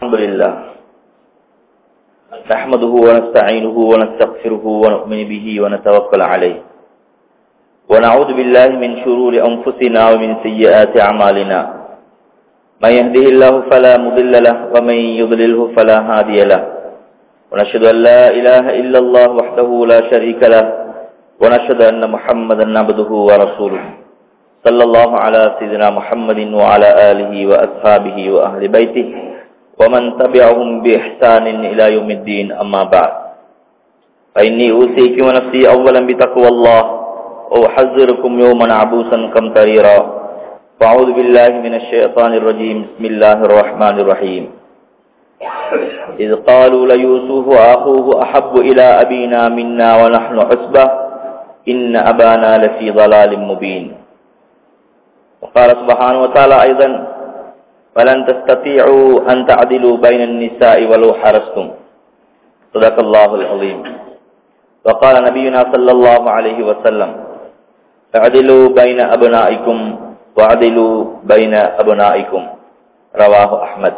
الحمد لله نحمده ونستعينه ونستغفره ونؤمن به ونتوكل عليه ونعوذ بالله من شرور أنفسنا ومن سيئات أعمالنا من يهده الله فلا مضل له ومن يضلله فلا هادي له ونشهد أن لا إله إلا الله وحده لا شريك له ونشهد أن محمدا عبده ورسوله صلى الله على سيدنا محمد وعلى آله وأصحابه وأهل بيته ومن تبعهم بإحسان إلى يوم الدين أما بعد فإني أوصيك ونفسي أولا بتقوى الله وأحذركم يوما عبوسا قمطريرا فأعوذ بالله من الشيطان الرجيم بسم الله الرحمن الرحيم إذ قالوا ليوسف وأخوه أحب إلى أبينا منا ونحن عصبة إن أبانا لفي ضلال مبين وقال سبحانه وتعالى أيضا فلن تستطيعوا أن تعدلوا بين النساء ولو حرصتم صدق الله العظيم وقال نبينا صلى الله عليه وسلم اعدلوا بين أبنائكم وعدلوا بين أبنائكم رواه أحمد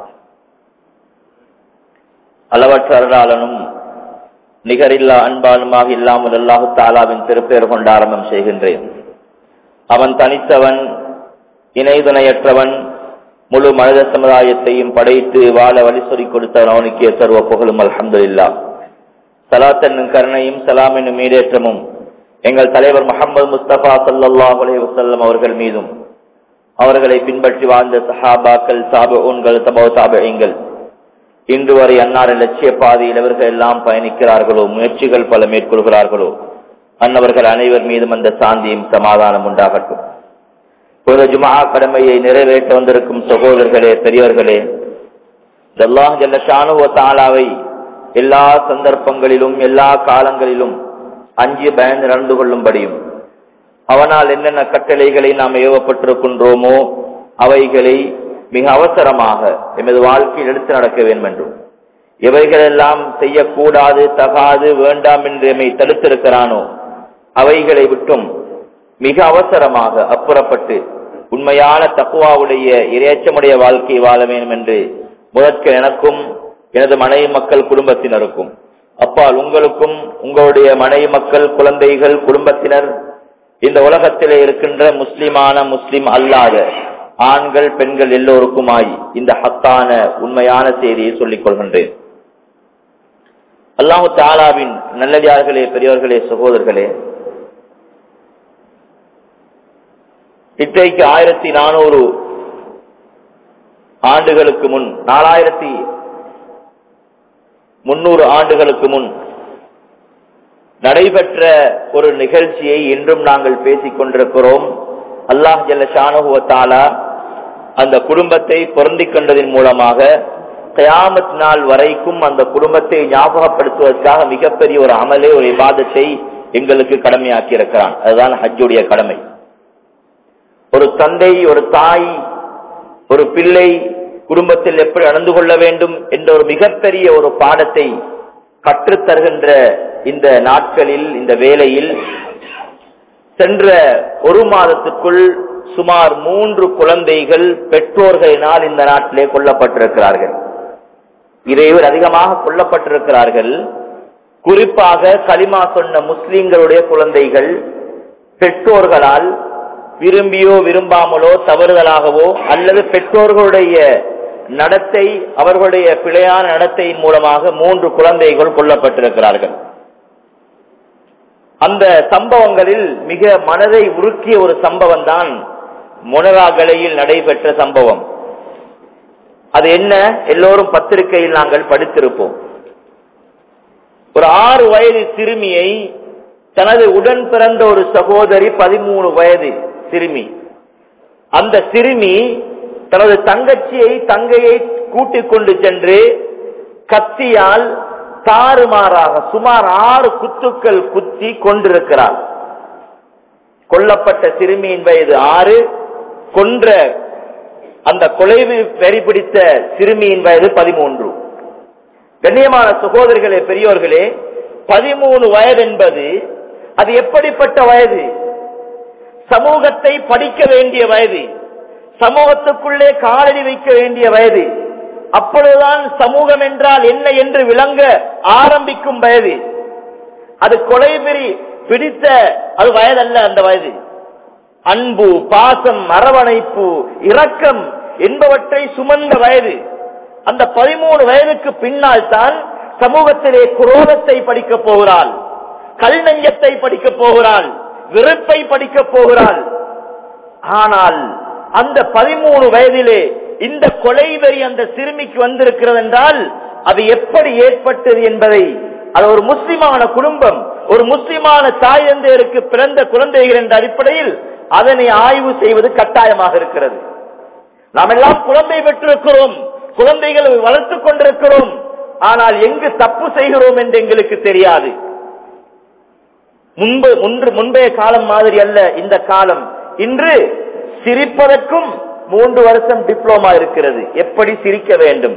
அளவற்ற அருளாளனும் நிகரில்லா அன்பாலுமாக இல்லாமல் அல்லாஹு தாலாவின் திருப்பெயர் கொண்டு ஆரம்பம் செய்கின்றேன் அவன் தனித்தவன் இணைதுணையற்றவன் முழு மனித சமுதாயத்தையும் படைத்து வாழ வழி சொல்லிக் கொடுத்தவன் அவனுக்கே சர்வ புகழும் அல்ஹம்துல்லா சலாத் என்னும் கருணையும் சலாம் என்னும் மீடேற்றமும் எங்கள் தலைவர் முகமது முஸ்தபா சல்லாஹ் வசல்லம் அவர்கள் மீதும் அவர்களை பின்பற்றி வாழ்ந்த சஹாபாக்கள் சாபூன்கள் தபோ தாபங்கள் இன்று வரை அன்னாரின் லட்சிய பாதையில் இவர்கள் எல்லாம் பயணிக்கிறார்களோ முயற்சிகள் பல மேற்கொள்கிறார்களோ அன்னவர்கள் அனைவர் மீதும் அந்த சாந்தியும் சமாதானம் உண்டாகட்டும் ஒரு ஜுமா கடமையை நிறைவேற்ற வந்திருக்கும் சகோதரர்களே பெரியவர்களே அல்லாஹ் ஜல்லஷானுவ தாலாவை எல்லா சந்தர்ப்பங்களிலும் எல்லா காலங்களிலும் அஞ்சு பயந்து நடந்து கொள்ளும்படியும் அவனால் என்னென்ன கட்டளைகளை நாம் ஏவப்பட்டிருக்கின்றோமோ அவைகளை மிக அவசரமாக எமது வாழ்க்கையில் எடுத்து நடக்க வேண்டும் என்றும் எவைகளெல்லாம் செய்யக்கூடாது தகாது வேண்டாம் என்று எம்மை தடுத்திருக்கிறானோ அவைகளை விட்டும் மிக அவசரமாக அப்புறப்பட்டு உண்மையான தக்குவாவுடைய இறையச்சமுடைய வாழ்க்கை வாழ வேண்டும் என்று முதற்க எனக்கும் எனது மனைவி மக்கள் குடும்பத்தினருக்கும் அப்பால் உங்களுக்கும் உங்களுடைய மனைவி மக்கள் குழந்தைகள் குடும்பத்தினர் இந்த உலகத்திலே இருக்கின்ற முஸ்லிமான முஸ்லிம் அல்லாத ஆண்கள் பெண்கள் எல்லோருக்குமாய் இந்த ஹத்தான உண்மையான செய்தியை சொல்லிக் கொள்கின்றேன் அல்லாஹு தாலாவின் நல்லடியார்களே பெரியவர்களே சகோதரர்களே இன்றைக்கு ஆயிரத்தி நானூறு ஆண்டுகளுக்கு முன் நாலாயிரத்தி முன்னூறு ஆண்டுகளுக்கு முன் நடைபெற்ற ஒரு நிகழ்ச்சியை இன்றும் நாங்கள் பேசிக் கொண்டிருக்கிறோம் அல்லாஹ் ஜல்ல ஷானுவத்தாலா அந்த குடும்பத்தை பொருந்திக் கொண்டதன் மூலமாக கயாமத் நாள் வரைக்கும் அந்த குடும்பத்தை ஞாபகப்படுத்துவதற்காக மிகப்பெரிய ஒரு அமலே ஒரு விவாதத்தை எங்களுக்கு கடமையாக்கி இருக்கிறான் அதுதான் ஹஜ்ஜுடைய கடமை ஒரு தந்தை ஒரு தாய் ஒரு பிள்ளை குடும்பத்தில் எப்படி நடந்து கொள்ள வேண்டும் என்ற ஒரு மிகப்பெரிய ஒரு பாடத்தை கற்றுத்தருகின்ற இந்த நாட்களில் இந்த வேளையில் சென்ற ஒரு மாதத்துக்குள் சுமார் மூன்று குழந்தைகள் பெற்றோர்களினால் இந்த நாட்டிலே கொல்லப்பட்டிருக்கிறார்கள் இதைவர் அதிகமாக கொல்லப்பட்டிருக்கிறார்கள் குறிப்பாக களிமா சொன்ன முஸ்லிம்களுடைய குழந்தைகள் பெற்றோர்களால் விரும்பியோ விரும்பாமலோ தவறுதலாகவோ அல்லது பெற்றோர்களுடைய நடத்தை அவர்களுடைய பிழையான நடத்தையின் மூலமாக மூன்று குழந்தைகள் கொல்லப்பட்டிருக்கிறார்கள் அந்த சம்பவங்களில் மிக மனதை உருக்கிய ஒரு சம்பவம் தான் மொனராகலையில் நடைபெற்ற சம்பவம் அது என்ன எல்லோரும் பத்திரிகையில் நாங்கள் படித்திருப்போம் ஒரு ஆறு வயது சிறுமியை தனது உடன் பிறந்த ஒரு சகோதரி பதிமூணு வயது சிறுமி அந்த சிறுமி தனது தங்கச்சியை தங்கையை கூட்டிக் கொண்டு சென்று கத்தியால் தாறுமாறாக சுமார் ஆறு குத்துக்கள் குத்தி கொண்டிருக்கிறார் கொல்லப்பட்ட சிறுமியின் வயது ஆறு கொன்ற அந்த கொலைவு வெறி பிடித்த சிறுமியின் வயது பதிமூன்று கண்ணியமான சகோதரிகளே பெரியோர்களே பதிமூணு வயது என்பது அது எப்படிப்பட்ட வயது சமூகத்தை படிக்க வேண்டிய வயது சமூகத்துக்குள்ளே காலடி வைக்க வேண்டிய வயது அப்பொழுதுதான் சமூகம் என்றால் என்ன என்று விளங்க ஆரம்பிக்கும் வயது அது கொலை பெறி பிடித்த அது வயதல்ல அந்த வயது அன்பு பாசம் அரவணைப்பு இரக்கம் என்பவற்றை சுமந்த வயது அந்த பதிமூணு வயதுக்கு பின்னால் தான் சமூகத்திலே குரோதத்தை படிக்கப் போகிறாள் கல் நெஞ்சத்தை படிக்கப் போகிறாள் வெறுப்பை படிக்கப் போகிறாள் ஆனால் அந்த பதிமூணு வயதிலே இந்த கொலை வெறி அந்த சிறுமிக்கு வந்திருக்கிறது என்றால் அது எப்படி ஏற்பட்டது என்பதை அது ஒரு முஸ்லிமான குடும்பம் ஒரு முஸ்லிமான தாய் தந்தையருக்கு பிறந்த குழந்தைகள் என்ற அடிப்படையில் அதனை ஆய்வு செய்வது கட்டாயமாக இருக்கிறது நாம் எல்லாம் குழந்தை பெற்றிருக்கிறோம் குழந்தைகளை வளர்த்துக் கொண்டிருக்கிறோம் ஆனால் எங்கு தப்பு செய்கிறோம் என்று எங்களுக்கு தெரியாது முன்பு முன்பு முன்பைய காலம் மாதிரி அல்ல இந்த காலம் இன்று சிரிப்பதற்கும் மூன்று வருஷம் டிப்ளோமா இருக்கிறது எப்படி சிரிக்க வேண்டும்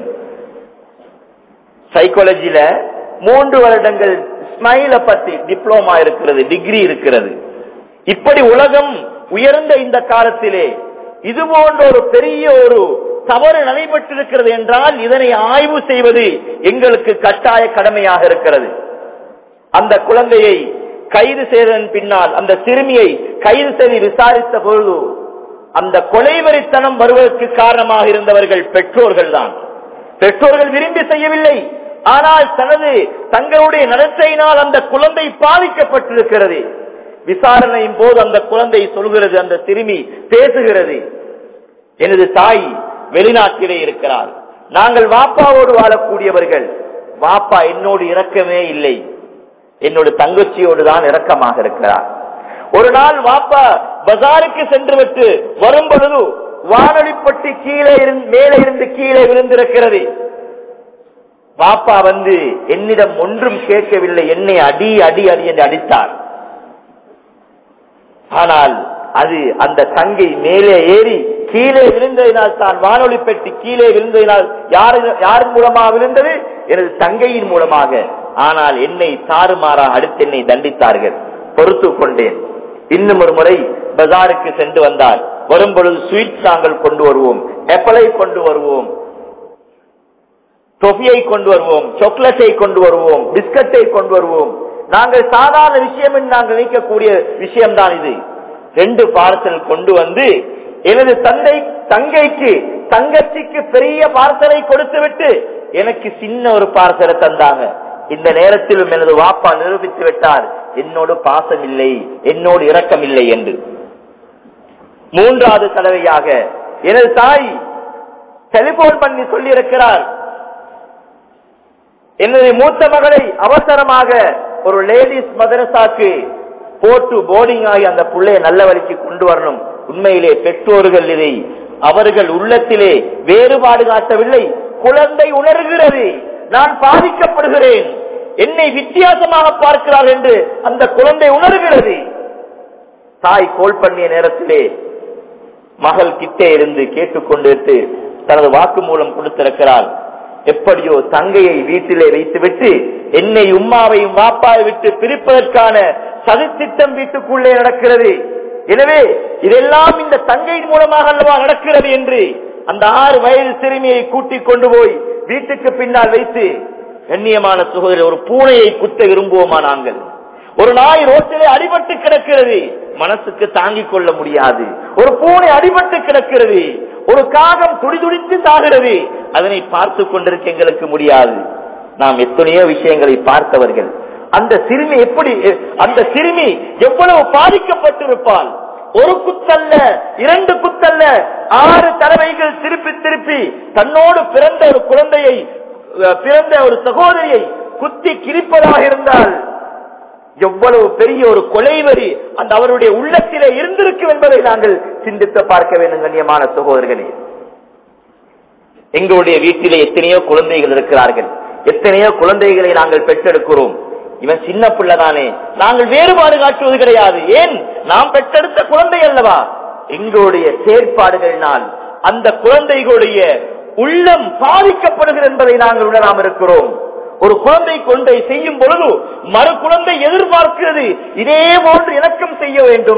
சைக்காலஜில மூன்று வருடங்கள் ஸ்மைல பத்தி டிப்ளோமா இருக்கிறது டிகிரி இருக்கிறது இப்படி உலகம் உயர்ந்த இந்த காலத்திலே இது போன்ற ஒரு பெரிய ஒரு தவறு நடைபெற்றிருக்கிறது என்றால் இதனை ஆய்வு செய்வது எங்களுக்கு கட்டாய கடமையாக இருக்கிறது அந்த குழந்தையை கைது செய்ததன் பின்னால் அந்த சிறுமியை கைது செய்து விசாரித்த பொழுது அந்த கொலைவரித்தனம் வருவதற்கு காரணமாக இருந்தவர்கள் பெற்றோர்கள் தான் பெற்றோர்கள் விரும்பி செய்யவில்லை ஆனால் தனது தங்களுடைய நடத்தையினால் அந்த குழந்தை பாதிக்கப்பட்டிருக்கிறது விசாரணையின் போது அந்த குழந்தை சொல்கிறது அந்த சிறுமி பேசுகிறது எனது தாய் வெளிநாட்டிலே இருக்கிறார் நாங்கள் வாப்பாவோடு வாழக்கூடியவர்கள் வாப்பா என்னோடு இறக்கமே இல்லை என்னோட தங்கச்சியோடு தான் இறக்கமாக இருக்கிறார் ஒரு நாள் வாப்பா பஜாருக்கு சென்று விட்டு வரும் பொழுது வானொலிப்பட்டி கீழே இருந்து மேலே இருந்து கீழே விழுந்திருக்கிறது வாப்பா வந்து என்னிடம் ஒன்றும் கேட்கவில்லை என்னை அடி அடி அடி என்று அடித்தார் ஆனால் அது அந்த தங்கை மேலே ஏறி கீழே விழுந்ததினால் தான் வானொலி பெட்டி கீழே விழுந்ததினால் யாரு யார் மூலமாக விழுந்தது எனது தங்கையின் மூலமாக ஆனால் என்னை தாறுமாறா அடுத்து என்னை தண்டித்தார்கள் பொறுத்து கொண்டேன் இன்னும் ஒரு முறை பஜாருக்கு சென்று வந்தார் வரும் பொழுது ஸ்வீட் நாங்கள் கொண்டு வருவோம் எப்பலை கொண்டு வருவோம் தொஃபியை கொண்டு வருவோம் சாக்லேட்டை கொண்டு வருவோம் பிஸ்கட்டை கொண்டு வருவோம் நாங்கள் சாதாரண விஷயம் என்று நாங்கள் நினைக்கக்கூடிய விஷயம்தான் இது ரெண்டு பார்சல் கொண்டு வந்து எனது தந்தை தங்கைக்கு தங்கச்சிக்கு பெரிய பார்சலை கொடுத்து விட்டு எனக்கு சின்ன ஒரு பார்சலை தந்தாங்க இந்த நேரத்திலும் எனது வாப்பா நிரூபித்து விட்டார் என்னோடு பாசம் இல்லை என்னோடு இரக்கம் இல்லை என்று மூன்றாவது தடவையாக எனது தாய் டெலிபோன் பண்ணி சொல்லி இருக்கிறார் எனது மூத்த மகளை அவசரமாக ஒரு லேடிஸ் மதரசாக்கு போட்டு போர்டிங் ஆகி அந்த பிள்ளைய நல்ல வழிக்கு கொண்டு வரணும் உண்மையிலே பெற்றோர்கள் இதை அவர்கள் உள்ளத்திலே வேறுபாடு காட்டவில்லை குழந்தை உணர்கிறது நான் பாதிக்கப்படுகிறேன் என்னை வித்தியாசமாக பார்க்கிறார் என்று அந்த குழந்தை உணர்கிறது தாய் கோல் பண்ணிய நேரத்திலே மகள் கிட்டே இருந்து கேட்டுக்கொண்டு தனது வாக்கு மூலம் கொடுத்திருக்கிறார் எப்படியோ தங்கையை வீட்டிலே வைத்துவிட்டு என்னை உம்மாவையும் வாப்பாவை விட்டு பிரிப்பதற்கான சதித்திட்டம் வீட்டுக்குள்ளே நடக்கிறது எனவே இதெல்லாம் இந்த தங்கையின் மூலமாக அல்லவா நடக்கிறது என்று அந்த ஆறு வயது சிறுமியை கூட்டிக் கொண்டு போய் வீட்டுக்கு பின்னால் வைத்து கண்ணியமான சுகோதரி ஒரு பூனையை குத்த விரும்புவோமா நாங்கள் ஒரு நாய் ரோட்டிலே அடிபட்டு கிடக்கிறது மனசுக்கு தாங்கிக் கொள்ள முடியாது ஒரு பூனை அடிபட்டு கிடக்கிறது ஒரு காகம் துடிதுடித்து சாகிறது அதனை பார்த்து கொண்டிருக்க எங்களுக்கு முடியாது நாம் எத்தனையோ விஷயங்களை பார்த்தவர்கள் அந்த சிறுமி எப்படி அந்த சிறுமி எவ்வளவு பாதிக்கப்பட்டிருப்பாள் ஒரு குத்தல்ல இரண்டு குத்தல்ல ஆறு தடவைகள் திருப்பி திருப்பி தன்னோடு பிறந்த ஒரு குழந்தையை பிறந்த ஒரு சகோதரியை குத்தி கிரிப்பதாக இருந்தால் எவ்வளவு பெரிய ஒரு கொலைவரி அந்த அவருடைய உள்ளத்திலே இருந்திருக்கும் என்பதை நாங்கள் சிந்தித்து பார்க்க வேண்டும் கண்ணியமான சகோதரர்களே எங்களுடைய வீட்டிலே எத்தனையோ குழந்தைகள் இருக்கிறார்கள் எத்தனையோ குழந்தைகளை நாங்கள் பெற்றெடுக்கிறோம் இவன் சின்ன பிள்ளைதானே நாங்கள் வேறுபாடு காட்டுவது கிடையாது ஏன் நாம் பெற்றெடுத்த குழந்தை அல்லவா எங்களுடைய செயற்பாடுகளினால் அந்த குழந்தைகளுடைய உள்ளம் பாதிக்கப்படுகிறது என்பதை நாங்கள் உணராமல் இருக்கிறோம் ஒரு குழந்தை கொண்டை செய்யும் பொழுது மறு குழந்தை எதிர்பார்க்கிறது இதே போன்று இணக்கம் செய்ய வேண்டும்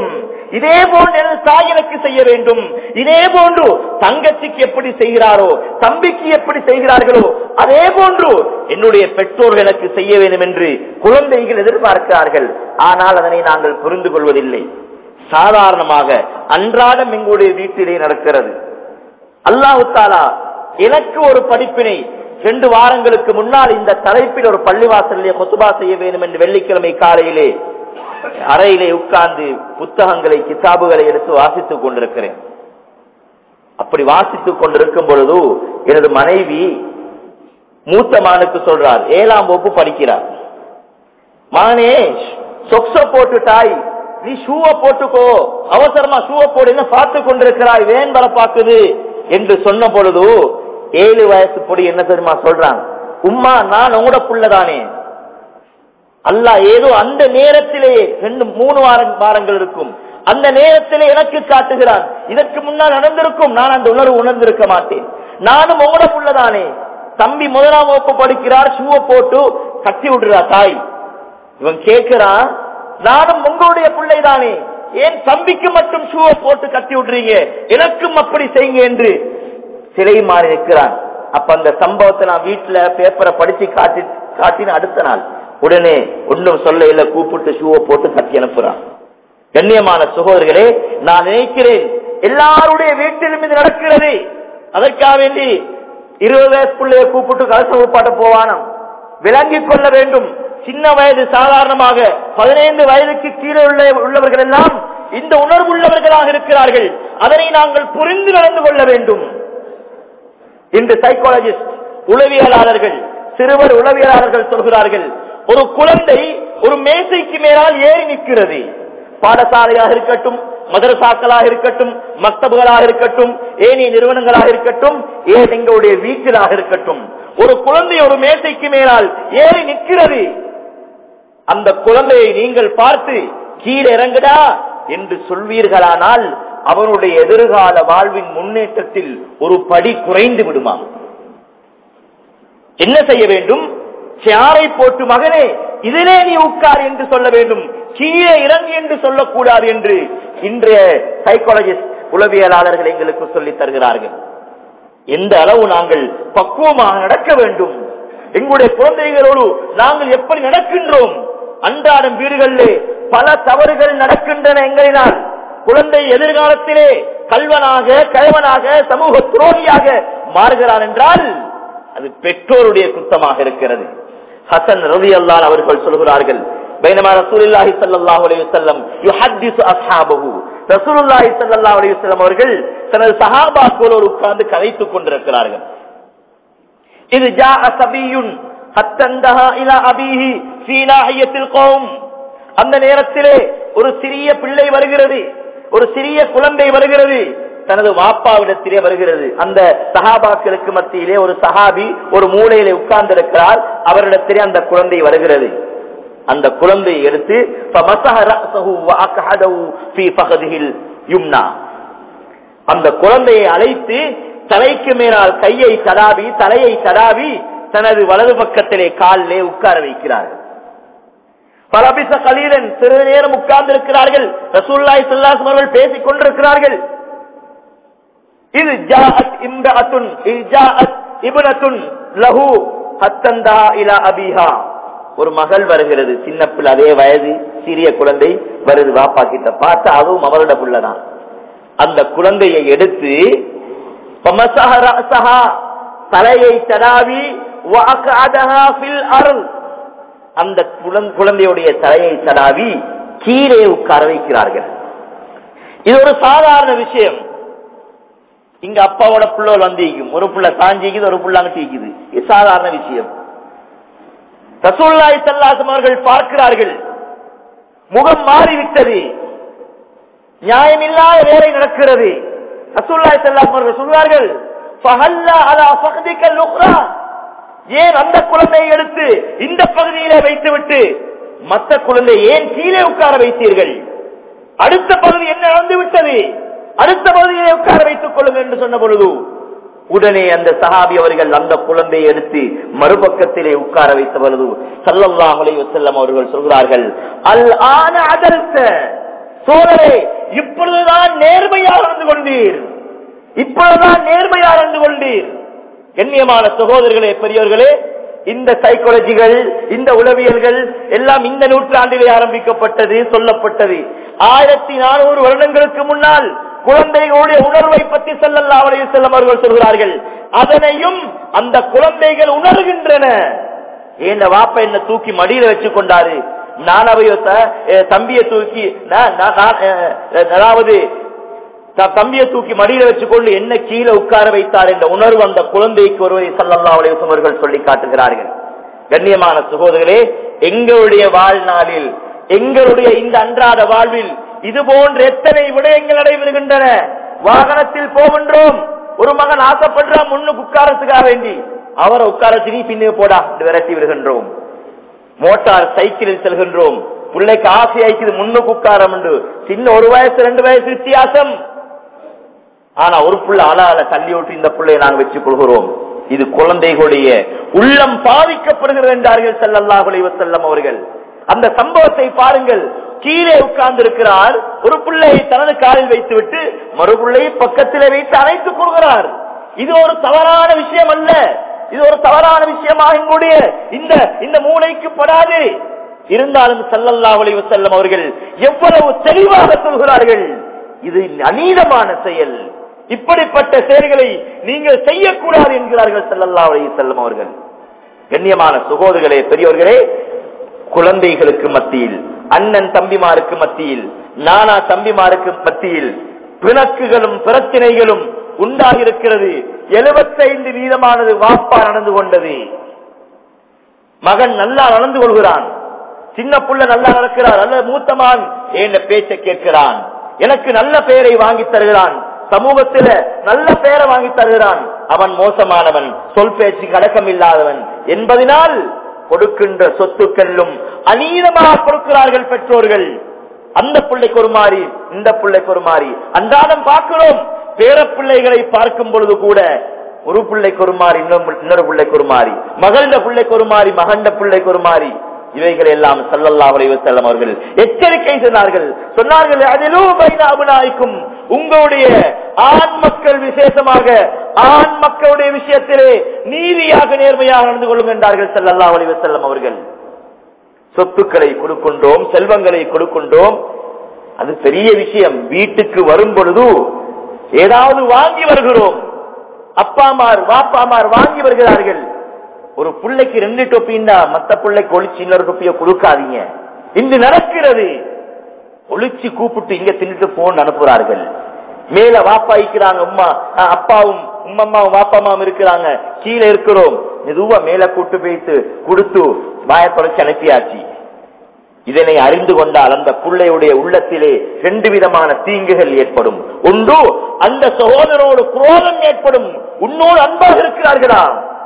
இதே போன்று எனது தாய் எனக்கு செய்ய வேண்டும் இதே போன்று தங்கச்சிக்கு எப்படி செய்கிறாரோ தம்பிக்கு எப்படி செய்கிறார்களோ அதே போன்று என்னுடைய பெற்றோர்கள் எனக்கு செய்ய வேண்டும் என்று குழந்தைகள் எதிர்பார்க்கிறார்கள் ஆனால் அதனை நாங்கள் புரிந்து கொள்வதில்லை சாதாரணமாக அன்றாடம் எங்களுடைய வீட்டிலே நடக்கிறது அல்லாஹு தாலா எனக்கு ஒரு படிப்பினை ரெண்டு வாரங்களுக்கு முன்னால் இந்த தலைப்பில் ஒரு பள்ளிவாசலிலே கொத்துபா செய்ய வேண்டும் என்று வெள்ளிக்கிழமை காலையிலே அறையிலே உட்கார்ந்து புத்தகங்களை கிதாபுகளை எடுத்து வாசித்துக் கொண்டிருக்கிறேன் அப்படி வாசித்துக் கொண்டிருக்கும் பொழுது எனது மனைவி மூத்த மகனுக்கு சொல்றார் ஏழாம் வகுப்பு படிக்கிறார் மகனே சொக்ஸ போட்டுட்டாய் நீ ஷூவை போட்டுக்கோ அவசரமா ஷூவை போடு என்ன பார்த்து கொண்டிருக்கிறாய் வேன் வர பாக்குது என்று சொன்ன பொழுது ஏழு வயசு பொடி என்ன தெரியுமா சொல்றான் உம்மா நான் உங்களோட புள்ளதானே அல்ல ஏதோ அந்த நேரத்திலே ரெண்டு மூணு வாரம் வாரங்கள் இருக்கும் அந்த நேரத்திலே எனக்கு காட்டுகிறான் இதற்கு முன்னால் நடந்திருக்கும் நான் அந்த உணர்வு உணர்ந்திருக்க மாட்டேன் நானும் உங்களோட புள்ளதானே தம்பி முதலாம் வகுப்பு படிக்கிறார் ஷூவை போட்டு கட்டி விடுறா தாய் இவன் கேட்கிறான் நானும் உங்களுடைய பிள்ளைதானே ஏன் தம்பிக்கு மட்டும் ஷூவை போட்டு கட்டி விடுறீங்க எனக்கும் அப்படி செய்யுங்க என்று சிலை மாறி நிற்கிறான் அப்ப அந்த சம்பவத்தை நான் வீட்டுல பேப்பரை படிச்சு காட்டி காட்டின அடுத்த நாள் உடனே ஒன்னும் சொல்ல இல்ல கூப்பிட்டு ஷூவை போட்டு கட்டி அனுப்புறான் கண்ணியமான சகோதரர்களே நான் நினைக்கிறேன் எல்லாருடைய வீட்டிலும் இது நடக்கிறது அதற்காக வேண்டி இருபது வயசு பிள்ளைய கூப்பிட்டு கலச ஊப்பாட்ட போவானம் விளங்கிக் கொள்ள வேண்டும் சின்ன வயது சாதாரணமாக பதினைந்து வயதுக்கு கீழே உள்ள உள்ளவர்கள் எல்லாம் இந்த உணர்வு உள்ளவர்களாக இருக்கிறார்கள் அதனை நாங்கள் புரிந்து நடந்து கொள்ள வேண்டும் இன்று சைக்காலஜிஸ்ட் உளவியலாளர்கள் சிறுவர் உளவியலாளர்கள் சொல்கிறார்கள் ஒரு குழந்தை ஒரு மேசைக்கு மேலால் ஏறி நிற்கிறது பாடசாலையாக இருக்கட்டும் மதரசாக்களாக இருக்கட்டும் மக்தபுகளாக இருக்கட்டும் ஏனைய நிறுவனங்களாக இருக்கட்டும் ஏன் எங்களுடைய வீட்டிலாக இருக்கட்டும் ஒரு குழந்தை ஒரு மேசைக்கு மேலால் ஏறி நிற்கிறது அந்த குழந்தையை நீங்கள் பார்த்து கீழே இறங்குடா என்று சொல்வீர்களானால் அவனுடைய எதிர்கால வாழ்வின் முன்னேற்றத்தில் ஒரு படி குறைந்து விடுமாம் என்ன செய்ய வேண்டும் சேரை போட்டு மகனே இதிலே நீ உட்கார் என்று சொல்ல வேண்டும் கீழே இறங்கு என்று சொல்லக்கூடாது என்று இன்றைய சைக்காலஜிஸ்ட் உளவியலாளர்கள் எங்களுக்கு சொல்லித் தருகிறார்கள் எந்த அளவு நாங்கள் பக்குவமாக நடக்க வேண்டும் எங்களுடைய குழந்தைகளோடு நாங்கள் எப்படி நடக்கின்றோம் அன்றாடம் வீடுகளிலே பல தவறுகள் நடக்கின்றன எங்களினால் குழந்தை எதிர்காலத்திலே கல்வனாக கழவனாக சமூக துரோகியாக மாறுகிறான் என்றால் அது பெற்றோருடைய குத்தமாக இருக்கிறது ஹசன் ரவி அல்லான் அவர்கள் சொல்கிறார்கள் பைனமா ரசூலுல்லாஹி ஸல்லல்லாஹு அலைஹி வஸல்லம் யுஹத்திஸு அஸ்ஹாபஹு ரசூலுல்லாஹி ஸல்லல்லாஹு அலைஹி வஸல்லம் அவர்கள் தனது சஹாபாக்களோடு உட்கார்ந்து கதைத்துக் கொண்டிருக்கிறார்கள் இது ஜாஅ சபியுன் ஹத்தந்தஹா இலா அபீஹி ஃபீ நாஹியத்தில் கௌம் அந்த நேரத்திலே ஒரு சிறிய பிள்ளை வருகிறது ஒரு சிறிய குழந்தை வருகிறது தனது வாப்பாவிடத்திலே வருகிறது அந்த சஹாபாக்களுக்கு மத்தியிலே ஒரு சஹாபி ஒரு மூலையிலே உட்கார்ந்து இருக்கிறார் அவரிடத்திலே அந்த குழந்தை வருகிறது அந்த குழந்தையை எடுத்து அந்த குழந்தையை அழைத்து தலைக்கு மேலால் கையை தடாவி தலையை தடாவி தனது வலது பக்கத்திலே காலிலே உட்கார வைக்கிறார்கள் பலபிச கலீலன் சிறிது நேரம் உட்கார்ந்து இருக்கிறார்கள் ரசூல்லாய் சொல்லாசம் அவர்கள் பேசிக் கொண்டிருக்கிறார்கள் இது ஜாஅத் இம்ரஅத்துன் இது ஜாஅத் இப்னத்துன் லஹு ஹத்தந்தா இலா அபிஹா ஒரு மகள் வருகிறது சின்ன பிள்ளை அதே வயது சிறிய குழந்தை வருது வாப்பா கிட்ட பார்த்து அதுவும் அவரோட புள்ளதான் அந்த குழந்தையை எடுத்து தலையை தடாவி அந்த குழந்தையுடைய தலையை தடாவி கீழே உட்கார வைக்கிறார்கள் இது ஒரு சாதாரண விஷயம் இங்க அப்பாவோட புள்ள வந்திக்கும் ஒரு புள்ள சாஞ்சிக்குது ஒரு புள்ள அங்க தீக்குது இது சாதாரண விஷயம் ரசூல்லாய் சல்லாசம் அவர்கள் பார்க்கிறார்கள் முகம் மாறிவிட்டது நியாயமில்லாத வேலை நடக்கிறது ரசூல்லாய் சல்லாசம் அவர்கள் சொல்வார்கள் ஏன் அந்த குழந்தையை எடுத்து இந்த பகுதியிலே வைத்துவிட்டு மற்ற குழந்தை ஏன் கீழே உட்கார வைத்தீர்கள் அடுத்த பகுதி என்ன நடந்து விட்டது அடுத்த பகுதியை உட்கார வைத்துக் கொள்ளுங்கள் என்று சொன்ன பொழுது உடனே அந்த சஹாபி அவர்கள் அந்த குழந்தையை எடுத்து மறுபக்கத்திலே உட்கார வைத்த பொழுது சல்லல்லாஹ் அலைஹி வஸல்லம் அவர்கள் சொல்கிறார்கள் அல் ஆன அதல்த சோழரே இப்பொழுதுதான் நேர்மையாக நடந்து கொண்டீர் இப்பொழுதுதான் நேர்மையாக நடந்து கொண்டீர் கண்ணியமான சகோதரர்களே பெரியவர்களே இந்த சைக்காலஜிகள் இந்த உளவியல்கள் எல்லாம் இந்த நூற்றாண்டிலே ஆரம்பிக்கப்பட்டது சொல்லப்பட்டது ஆயிரத்தி நானூறு வருடங்களுக்கு முன்னால் குழந்தைகளுடைய உணர்வை பற்றி செல்லல்லா அவரையும் செல்லும் அவர்கள் சொல்கிறார்கள் அதனையும் அந்த குழந்தைகள் உணர்கின்றன ஏன் வாப்ப என்ன தூக்கி மடியில வச்சு கொண்டாரு நான் அவையோ தம்பிய தூக்கி நான், நான், நான், அஹ், அதாவது த- தம்பியை தூக்கி மடியில வச்சுக்கொண்டு என்ன கீழே உட்கார வைத்தார் என்ற உணர்வு அந்த குழந்தைக்கு ஒருவரை சல்லல்லா அலைவசம் அவர்கள் சொல்லி காட்டுகிறார்கள் கண்ணியமான சகோதரர்களே எங்களுடைய வாழ்நாளில் எங்களுடைய இந்த அன்றாட வாழ்வில் இது போன்ற எத்தனை விடயங்கள் நடைபெறுகின்றன வாகனத்தில் போகின்றோம் ஒரு மகன் ஆசைப்படுறான் முன்னுக்கு உட்காரத்துக்காக வேண்டி அவரை உட்காரத்து நீ பின்னே போடா என்று விரட்டி விடுகின்றோம் மோட்டார் சைக்கிளில் செல்கின்றோம் பிள்ளைக்கு ஆசை ஐக்குது முன்னுக்கு உட்காரம் என்று சின்ன ஒரு வயசு ரெண்டு வயசு வித்தியாசம் ஆனா ஒரு புள்ள அலால தள்ளி விட்டு இந்த பிள்ளையை நாங்கள் வச்சுக் கொள்கிறோம் இது குழந்தைகளுடைய உள்ளம் பாதிக்கப்படுகிறது என்றார்கள் செல்லல்லாஹ் செல்லம் அவர்கள் அந்த சம்பவத்தை பாருங்கள் கீழே உட்கார்ந்து இருக்கிறார் ஒரு பிள்ளையை தனது காலில் வைத்துவிட்டு மறு பிள்ளையை பக்கத்திலே வைத்து அணைத்துக் கொள்கிறார் இது ஒரு தவறான விஷயம் அல்ல இது ஒரு தவறான விஷயமாக எங்களுடைய இந்த இந்த மூளைக்கு படாது இருந்தாலும் சல்லல்லாஹ் அலைஹி வஸல்லம் அவர்கள் எவ்வளவு தெளிவாக சொல்கிறார்கள் இது அநீதமான செயல் இப்படிப்பட்ட செயல்களை நீங்கள் செய்யக்கூடாது என்கிறார்கள் சல்லல்லாஹு அலைஹி வஸல்லம் அவர்கள் கண்ணியமான சகோதரர்களே பெரியவர்களே குழந்தைகளுக்கு மத்தியில் அண்ணன் தம்பிமாருக்கு மத்தியில் நானா தம்பிமாருக்கு மத்தியில் பிணக்குகளும் பிரச்சனைகளும் உண்டாகிருக்கிறது எழுபத்தைந்து வீதமானது வாப்பா நடந்து கொண்டது மகன் நல்லா நடந்து கொள்கிறான் சின்ன புள்ள நல்லா நடக்கிறார் நல்ல மூத்தமான் என் பேச்சை கேட்கிறான் எனக்கு நல்ல பெயரை வாங்கி தருகிறான் சமூகத்தில நல்ல பெயரை வாங்கி தருகிறான் அவன் மோசமானவன் சொல் பேச்சு கடக்கம் இல்லாதவன் என்பதனால் கொடுக்கின்ற சொத்துக்களிலும் அநீதமாக கொடுக்கிறார்கள் பெற்றோர்கள் அந்த பிள்ளைக்கு ஒரு மாறி இந்த பிள்ளைக்கு ஒரு மாறி அன்றாடம் பார்க்கிறோம் பேர பிள்ளைகளை பார்க்கும் பொழுது கூட ஒரு பிள்ளைக்கு ஒரு மாறி இன்னொரு இன்னொரு பிள்ளைக்கு ஒரு மாறி மகண்ட பிள்ளைக்கு ஒரு மாறி மகண்ட பிள்ளைக்கு ஒரு மாறி இவைகள் எல்லாம் சல்லல்லா செல்லம் அவர்கள் எச்சரிக்கை சொன்னார்கள் சொன்னார்கள் அதிலும் அபுநாய்க்கும் உங்களுடைய ஆண் மக்கள் விசேஷமாக ஆண் மக்களுடைய விஷயத்திலே நீதியாக நேர்மையாக நடந்து கொள்ளும் என்றார்கள் சல்லல்லா செல்லம் அவர்கள் சொத்துக்களை கொடுக்கின்றோம் செல்வங்களை கொடுக்கின்றோம் அது பெரிய விஷயம் வீட்டுக்கு வரும் பொழுது ஏதாவது வாங்கி வருகிறோம் அப்பாமார் வாப்பாமார் வாங்கி வருகிறார்கள் ஒரு பிள்ளைக்கு ரெண்டு தொப்பின்னா மத்த பிள்ளைக்கு ஒளிச்சு இன்னொரு தொப்பிய கொடுக்காதீங்க இன்று நடக்கிறது ஒளிச்சு கூப்பிட்டு இங்க தின்னுட்டு போன் அனுப்புறார்கள் மேல வாப்பாய்க்கிறாங்க உம்மா அஹ், அப்பாவும் உம்மம்மாவும் வாப்பாமாவும் இருக்கிறாங்க கீழே இருக்கிறோம் மெதுவா மேல கூட்டு போயிட்டு கொடுத்து வாய தொலைச்சு அனுப்பியாச்சு இதனை அறிந்து கொண்டால் அந்த பிள்ளையுடைய உள்ளத்திலே ரெண்டு விதமான தீங்குகள் ஏற்படும் ஒன்று அந்த சகோதரோடு குரோதம் ஏற்படும் உன்னோடு அன்பாக இருக்கிறார்களா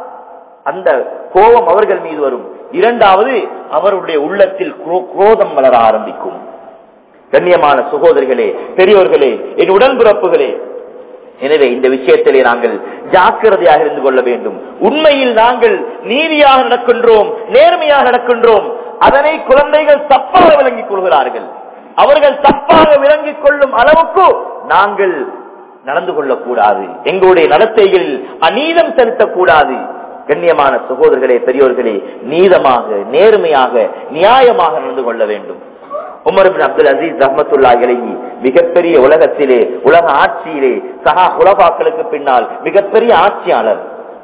அந்த கோபம் அவர்கள் மீது வரும் இரண்டாவது அவருடைய உள்ளத்தில் குரோ- குரோதம் வளர ஆரம்பிக்கும் கண்ணியமான சகோதரிகளே பெரியோர்களே என் உடன்பிறப்புகளே எனவே இந்த விஷயத்திலே நாங்கள் ஜாக்கிரதையாக இருந்து கொள்ள வேண்டும் உண்மையில் நாங்கள் நீதியாக நடக்கின்றோம் நேர்மையாக நடக்கின்றோம் அதனை குழந்தைகள் தப்பாக விளங்கிக் கொள்கிறார்கள் அவர்கள் தப்பாக விளங்கிக் கொள்ளும் அளவுக்கு நாங்கள் நடந்து கொள்ளக்கூடாது எங்களுடைய நடத்தைகளில் அநீதம் செலுத்தக்கூடாது கண்ணியமான சகோதரர்களே பெரியோர்களே நீதமாக நேர்மையாக நியாயமாக நடந்து கொள்ள வேண்டும் உமர் பின் அப்துல் அசீஸ் ரஹமத்துல்லா இலகி மிகப்பெரிய உலகத்திலே உலக ஆட்சியிலே சகா குலபாக்களுக்கு பின்னால் மிகப்பெரிய ஆட்சியாளர்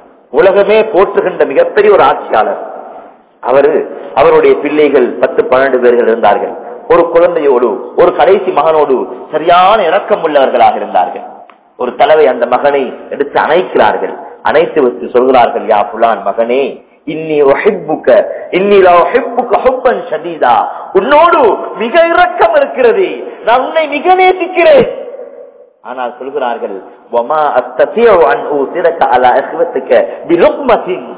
உலகமே போற்றுகின்ற மிகப்பெரிய ஒரு ஆட்சியாளர் அவரு அவருடைய பிள்ளைகள் பத்து பன்னெண்டு பேர்கள் இருந்தார்கள் ஒரு குழந்தையோடு ஒரு கடைசி மகனோடு சரியான இறக்கம் உள்ளவர்களாக இருந்தார்கள் ஒரு தலைவை அந்த மகனை எடுத்து அணைக்கிறார்கள் அணைத்து வைத்து சொல்கிறார்கள் யா புலான் மகனே இன்னி ஒஹிப்புக்க இன்னிலா ஒஹிப்புக்க ஹுப்பன் ஷதீதா உன்னோடு மிக இரக்கம் இருக்கிறது நான் உன்னை மிக நேசிக்கிறேன் ஆனால் சொல்கிறார்கள் வமா அஸ்ததியு அன் ஊசிரக அலா இஹ்வத்துக்க பிலுக்மத்தின்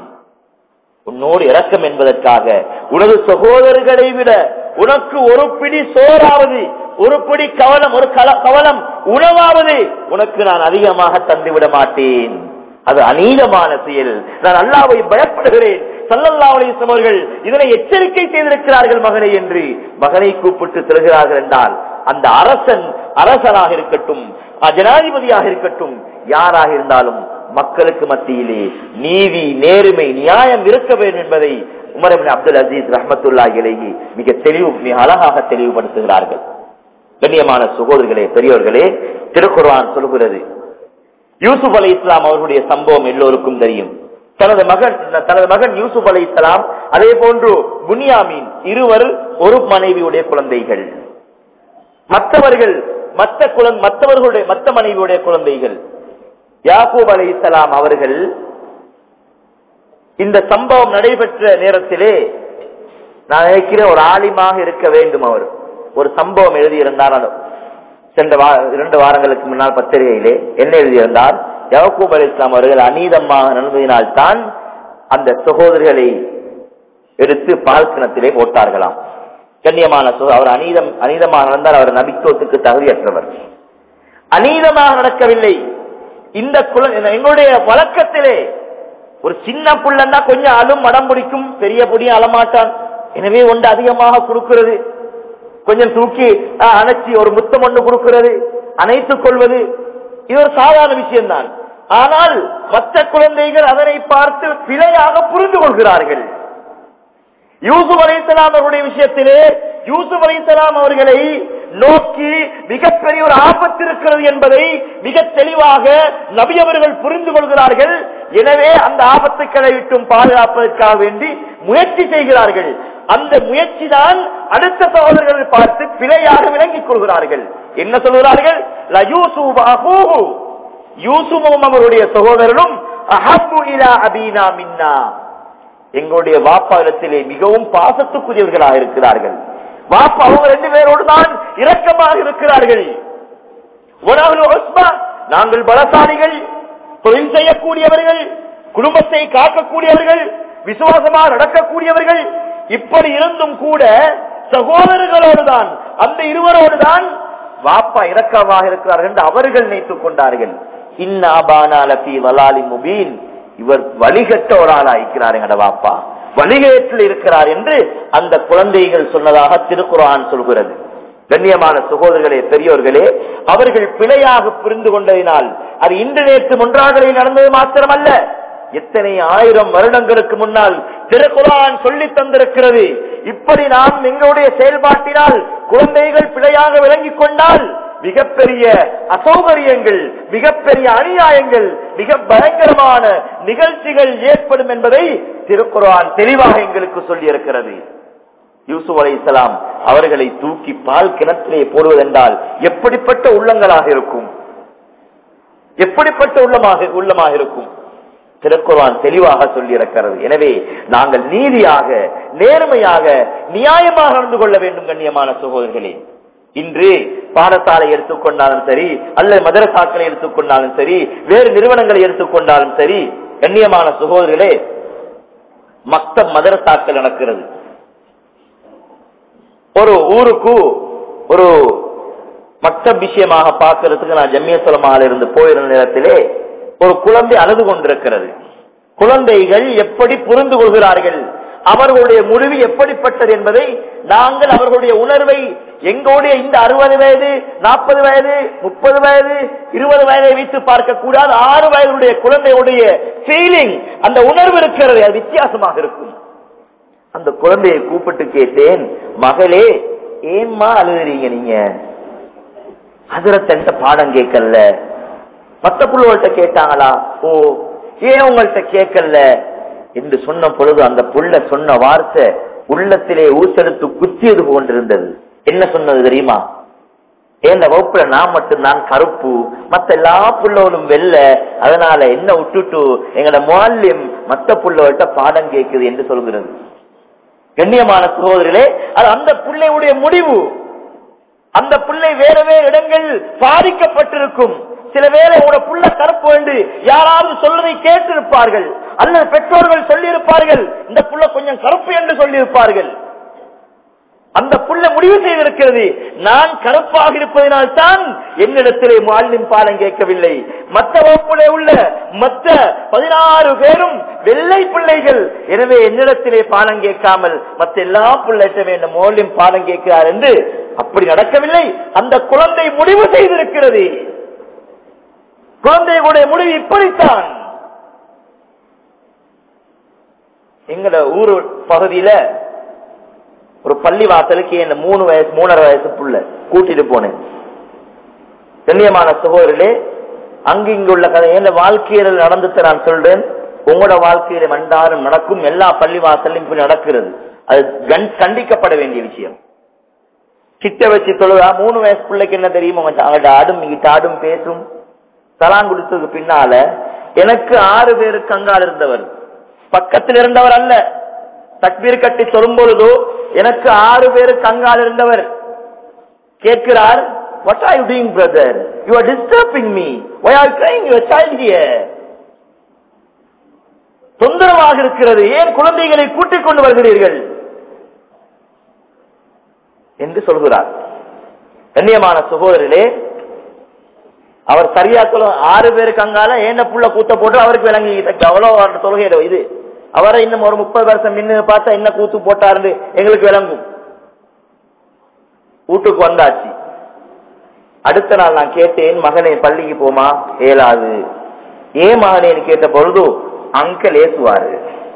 உன்னோடு இரக்கம் என்பதற்காக உனது சகோதரர்களை விட உனக்கு ஒரு பிடி சோறாவது ஒரு பிடி கவலம் ஒரு கல- கவலம் உணவாவது உனக்கு நான் அதிகமாக தந்துவிட மாட்டேன் அது அநீதமான செயல் நான் அல்லாவை பயப்படுகிறேன் சல்லல்லா அலிஸ்லாம் அவர்கள் இதனை எச்சரிக்கை செய்திருக்கிறார்கள் மகனை என்று மகனை கூப்பிட்டு செல்கிறார்கள் என்றால் அந்த அரசன் அரசனாக இருக்கட்டும் அஹ், ஜனாதிபதியாக இருக்கட்டும் யாராக இருந்தாலும் மக்களுக்கு மத்தியிலே நீதி நேர்மை நியாயம் இருக்க வேண்டும் என்பதை உமர் இப்னு அப்துல் அசீஸ் ரஹமத்துல்லாஹி அலைஹி மிக தெளிவு மிக அழகாக தெளிவுபடுத்துகிறார்கள் கண்ணியமான சகோதரர்களே பெரியவர்களே திருக்குர்ஆன் சொல்கிறது யூசுப் அலை இஸ்லாம் அவர்களுடைய சம்பவம் எல்லோருக்கும் தெரியும் தனது மகன் தனது மகன் யூசுப் அலை இஸ்லாம் அதே போன்று புனியாமீன் இருவர் ஒரு மனைவியுடைய குழந்தைகள் மற்றவர்கள் மற்ற குழந்தை மற்றவர்களுடைய மற்ற மனைவியுடைய குழந்தைகள் யாக்கூப் அலை இஸ்லாம் அவர்கள் இந்த சம்பவம் நடைபெற்ற நேரத்திலே நான் நினைக்கிறேன் ஒரு ஆலிமாக இருக்க வேண்டும் அவர் ஒரு சம்பவம் எழுதியிருந்தார் அது சென்ற வா- இரண்டு வாரங்களுக்கு முன்னால் பத்திரிகையிலே என்ன எழுதியிருந்தார் யவக்கூப் அலி இஸ்லாம் அவர்கள் அநீதமாக நடந்ததினால் தான் அந்த சகோதரிகளை எடுத்து பால் கிணத்திலே போட்டார்களாம் கண்ணியமான சகோ- அவர் அநீதம் அநீதமாக நடந்தால் அவர் நபித்துவத்துக்கு தகுதியற்றவர் அநீதமாக நடக்கவில்லை இந்த குல- எங்களுடைய வழக்கத்திலே ஒரு சின்ன புள்ளன்னா கொஞ்சம் அலும் மடம் பிடிக்கும் பெரிய பொடியும் அலமாட்டான் எனவே ஒன்று அதிகமாக கொடுக்கிறது கொஞ்சம் தூக்கி ஆ, அணைச்சி ஒரு முத்தம் ஒன்று கொடுக்கிறது அணைத்துக் கொள்வது இது ஒரு சாதாரண விஷயம்தான் ஆனால் மற்ற குழந்தைகள் அதனை பார்த்து பிழையாக புரிந்து கொள்கிறார்கள் யூசுப் அலைசலாம் அவருடைய விஷயத்திலே யூசுப் அலைசலாம் அவர்களை நோக்கி மிகப்பெரிய ஒரு ஆபத்து இருக்கிறது என்பதை மிக தெளிவாக நபி அவர்கள் புரிந்து கொள்கிறார்கள் எனவே அந்த ஆபத்துக்களை விட்டும் பாதுகாப்பதற்காக வேண்டி முயற்சி செய்கிறார்கள் அந்த முயற்சி தான் அடுத்த சகோதரர்கள் பார்த்து பிழையாக விளங்கிக் கொள்கிறார்கள் என்ன சொல்கிறார்கள் "ல யூசுப் அஹூஹு." யூசுஃபும் அவருடைய சகோதரனும் அஹப்பு இலா அபீனா மின்னா எங்களுடைய வாப்பா இடத்திலே மிகவும் பாசத்துக்குரியவர்களாக இருக்கிறார்கள் வாப்பா அவங்க ரெண்டு பேரோடு தான் இரக்கமாக இருக்கிறார்கள் உணவு உஸ்மா, நாங்கள் பலசாலிகள் தொழில் செய்யக்கூடியவர்கள் குடும்பத்தை காக்கக்கூடியவர்கள் விசுவாசமாக நடக்கக்கூடியவர்கள் இப்படி இருந்தும் கூட சகோதரர்களோடு தான் அந்த இருவரோடு தான் வாப்பா இரக்கமாக இருக்கிறார்கள் என்று அவர்கள் நினைத்துக் கொண்டார்கள் இன்னாபானாலபி வலாலி முபீன் இவர் வழிகட்ட ஒரு ஆளா இருக்கிறார் எங்கட வாப்பா வழிகேட்டில் இருக்கிறார் என்று அந்த குழந்தைகள் சொன்னதாக திருக்குறான் சொல்கிறது கண்ணியமான சகோதரர்களே பெரியோர்களே அவர்கள் பிழையாக புரிந்து கொண்டதினால் அது இன்று நேற்று ஒன்றாகவே நடந்தது மாத்திரமல்ல எத்தனை ஆயிரம் வருடங்களுக்கு முன்னால் திருக்குறான் சொல்லி தந்திருக்கிறது இப்படி நாம் எங்களுடைய செயல்பாட்டினால் குழந்தைகள் பிழையாக விளங்கிக் கொண்டால் மிகப்பெரிய அசௌகரியங்கள் மிகப்பெரிய அநியாயங்கள் மிக பயங்கரமான நிகழ்ச்சிகள் ஏற்படும் என்பதை திருக்குறான் தெளிவாக எங்களுக்கு சொல்லி இருக்கிறது யூசுப் அலை இஸ்லாம் அவர்களை தூக்கி பால் கிணற்றிலே போடுவதென்றால் எப்படிப்பட்ட உள்ளங்களாக இருக்கும் எப்படிப்பட்ட உள்ளமாக உள்ளமாக இருக்கும் திருக்குறான் தெளிவாக சொல்லி இருக்கிறது எனவே நாங்கள் நீதியாக நேர்மையாக நியாயமாக நடந்து கொள்ள வேண்டும் கண்ணியமான சகோதரர்களே இன்று பாடசாலை எடுத்துக்கொண்டாலும் சரி அல்லது மதரசாக்களை எடுத்துக்கொண்டாலும் சரி வேறு நிறுவனங்களை எடுத்துக்கொண்டாலும் சரி கண்ணியமான சகோதரர்களே மத்த மதரசாக்கள் நடக்கிறது ஒரு ஊருக்கு ஒரு மத்த விஷயமாக பார்க்கறதுக்கு நான் ஜம்மியசுலமாக இருந்து போயிருந்த நேரத்திலே ஒரு குழந்தை அழுது கொண்டிருக்கிறது குழந்தைகள் எப்படி புரிந்து கொள்கிறார்கள் அவர்களுடைய முடிவு எப்படிப்பட்டது என்பதை நாங்கள் அவர்களுடைய உணர்வை எங்களுடைய இந்த அறுபது வயது நாற்பது வயது முப்பது வயது இருபது வயதை வைத்து பார்க்க கூடாது ஆறு வயதுடைய குழந்தையுடைய ஃபீலிங் அந்த உணர்வு இருக்கிறது அது வித்தியாசமாக இருக்கும் அந்த குழந்தையை கூப்பிட்டு கேட்டேன் மகளே ஏம்மா அழுகிறீங்க நீங்க அதுல தன்ட்ட பாடம் கேட்கல மத்த புள்ளவள்கிட்ட கேட்டாங்களா ஓ ஏன் உங்கள்கிட்ட கேட்கல என்று சொன்ன பொழுது அந்த புள்ள சொன்ன வார்த்தை உள்ளத்திலே ஊசெடுத்து குத்தியது போன்றிருந்தது என்ன சொன்னது தெரியுமா இந்த வகுப்புல நான் மட்டும்தான் கருப்பு மத்த எல்லா புள்ளவளும் வெள்ள அதனால என்ன விட்டுட்டு எங்கட மாலியம் மத்த புள்ளவள்கிட்ட பாடம் கேட்குது என்று சொல்கிறது கண்ணியமான சகோதரிகளே அது அந்த பிள்ளையுடைய முடிவு அந்த பிள்ளை வேற வேறு இடங்கள் பாதிக்கப்பட்டிருக்கும் சில வேளை உங்களோட புள்ள கருப்பு வேண்டு யாராவது சொல்றதை கேட்டிருப்பார்கள் அல்லது பெற்றோர்கள் சொல்லியிருப்பார்கள் இந்த புள்ள கொஞ்சம் கருப்பு என்று சொல்லியிருப்பார்கள் அந்த புள்ள முடிவு செய்திருக்கிறது நான் கருப்பாக இருப்பதனால் தான் என்னிடத்திலே மாலின் பாடம் கேட்கவில்லை மற்ற வகுப்பிலே உள்ள மற்ற பதினாறு பேரும் வெள்ளை பிள்ளைகள் எனவே என்னிடத்திலே பாடம் கேட்காமல் மற்ற எல்லா பிள்ளைகிட்ட வேண்டும் மோலின் பாடம் கேட்கிறார் என்று அப்படி நடக்கவில்லை அந்த குழந்தை முடிவு செய்திருக்கிறது குழந்தைகளுடைய முடிவு இப்படித்தான் எங்கட ஊரு பகுதியில ஒரு பள்ளி வாசலுக்கு என்ன மூணு வயசு மூணரை வயசு புள்ள கூட்டிட்டு போனேன் கண்ணியமான சகோதரர்களே அங்கு இங்கு உள்ள கதை என் வாழ்க்கையில நடந்துட்டு நான் சொல்றேன் உங்களோட வாழ்க்கையில மண்டாரம் நடக்கும் எல்லா பள்ளி வாசலும் இப்படி நடக்கிறது அது கண்- கண்டிக்கப்பட வேண்டிய விஷயம் கிட்ட வச்சு தொழுதா மூணு வயசு பிள்ளைக்கு என்ன தெரியும் அவங்கள்ட்ட ஆடும் இங்கிட்ட ஆடும் பேசும் தலான் கொடுத்ததுக்கு பின்னால எனக்கு ஆறு பேருக்கு அங்கால் இருந்தவர் பக்கத்தில் இருந்தவர் அல்ல தக்பீர் கட்டி சொல்லும் பொழுதோ எனக்கு ஆறு பேருக்கு அங்கால் இருந்தவர் கேட்கிறார் what are you doing brother you are disturbing me why are you crying your child here தொந்தரவாக இருக்கிறது ஏன் குழந்தைகளை கூட்டிக் கொண்டு வருகிறீர்கள் என்று சொல்கிறார் கண்ணியமான சகோதரர்களே அவர் சரியா சொல்ல ஆறு பேருக்கு அங்கால ஏன புள்ள கூத்த போட்டு அவருக்கு விளங்கி அவ்வளவு தொழுகை இது அவரை இன்னும் ஒரு முப்பது வருஷம் மின்னு பார்த்தா என்ன கூத்து போட்டாரு எங்களுக்கு விளங்கும் வீட்டுக்கு வந்தாச்சு அடுத்த நாள் நான் கேட்டேன் மகனே பள்ளிக்கு போமா ஏலாது ஏன் மகனேன்னு கேட்ட பொழுது அங்கல் ஏசுவாரு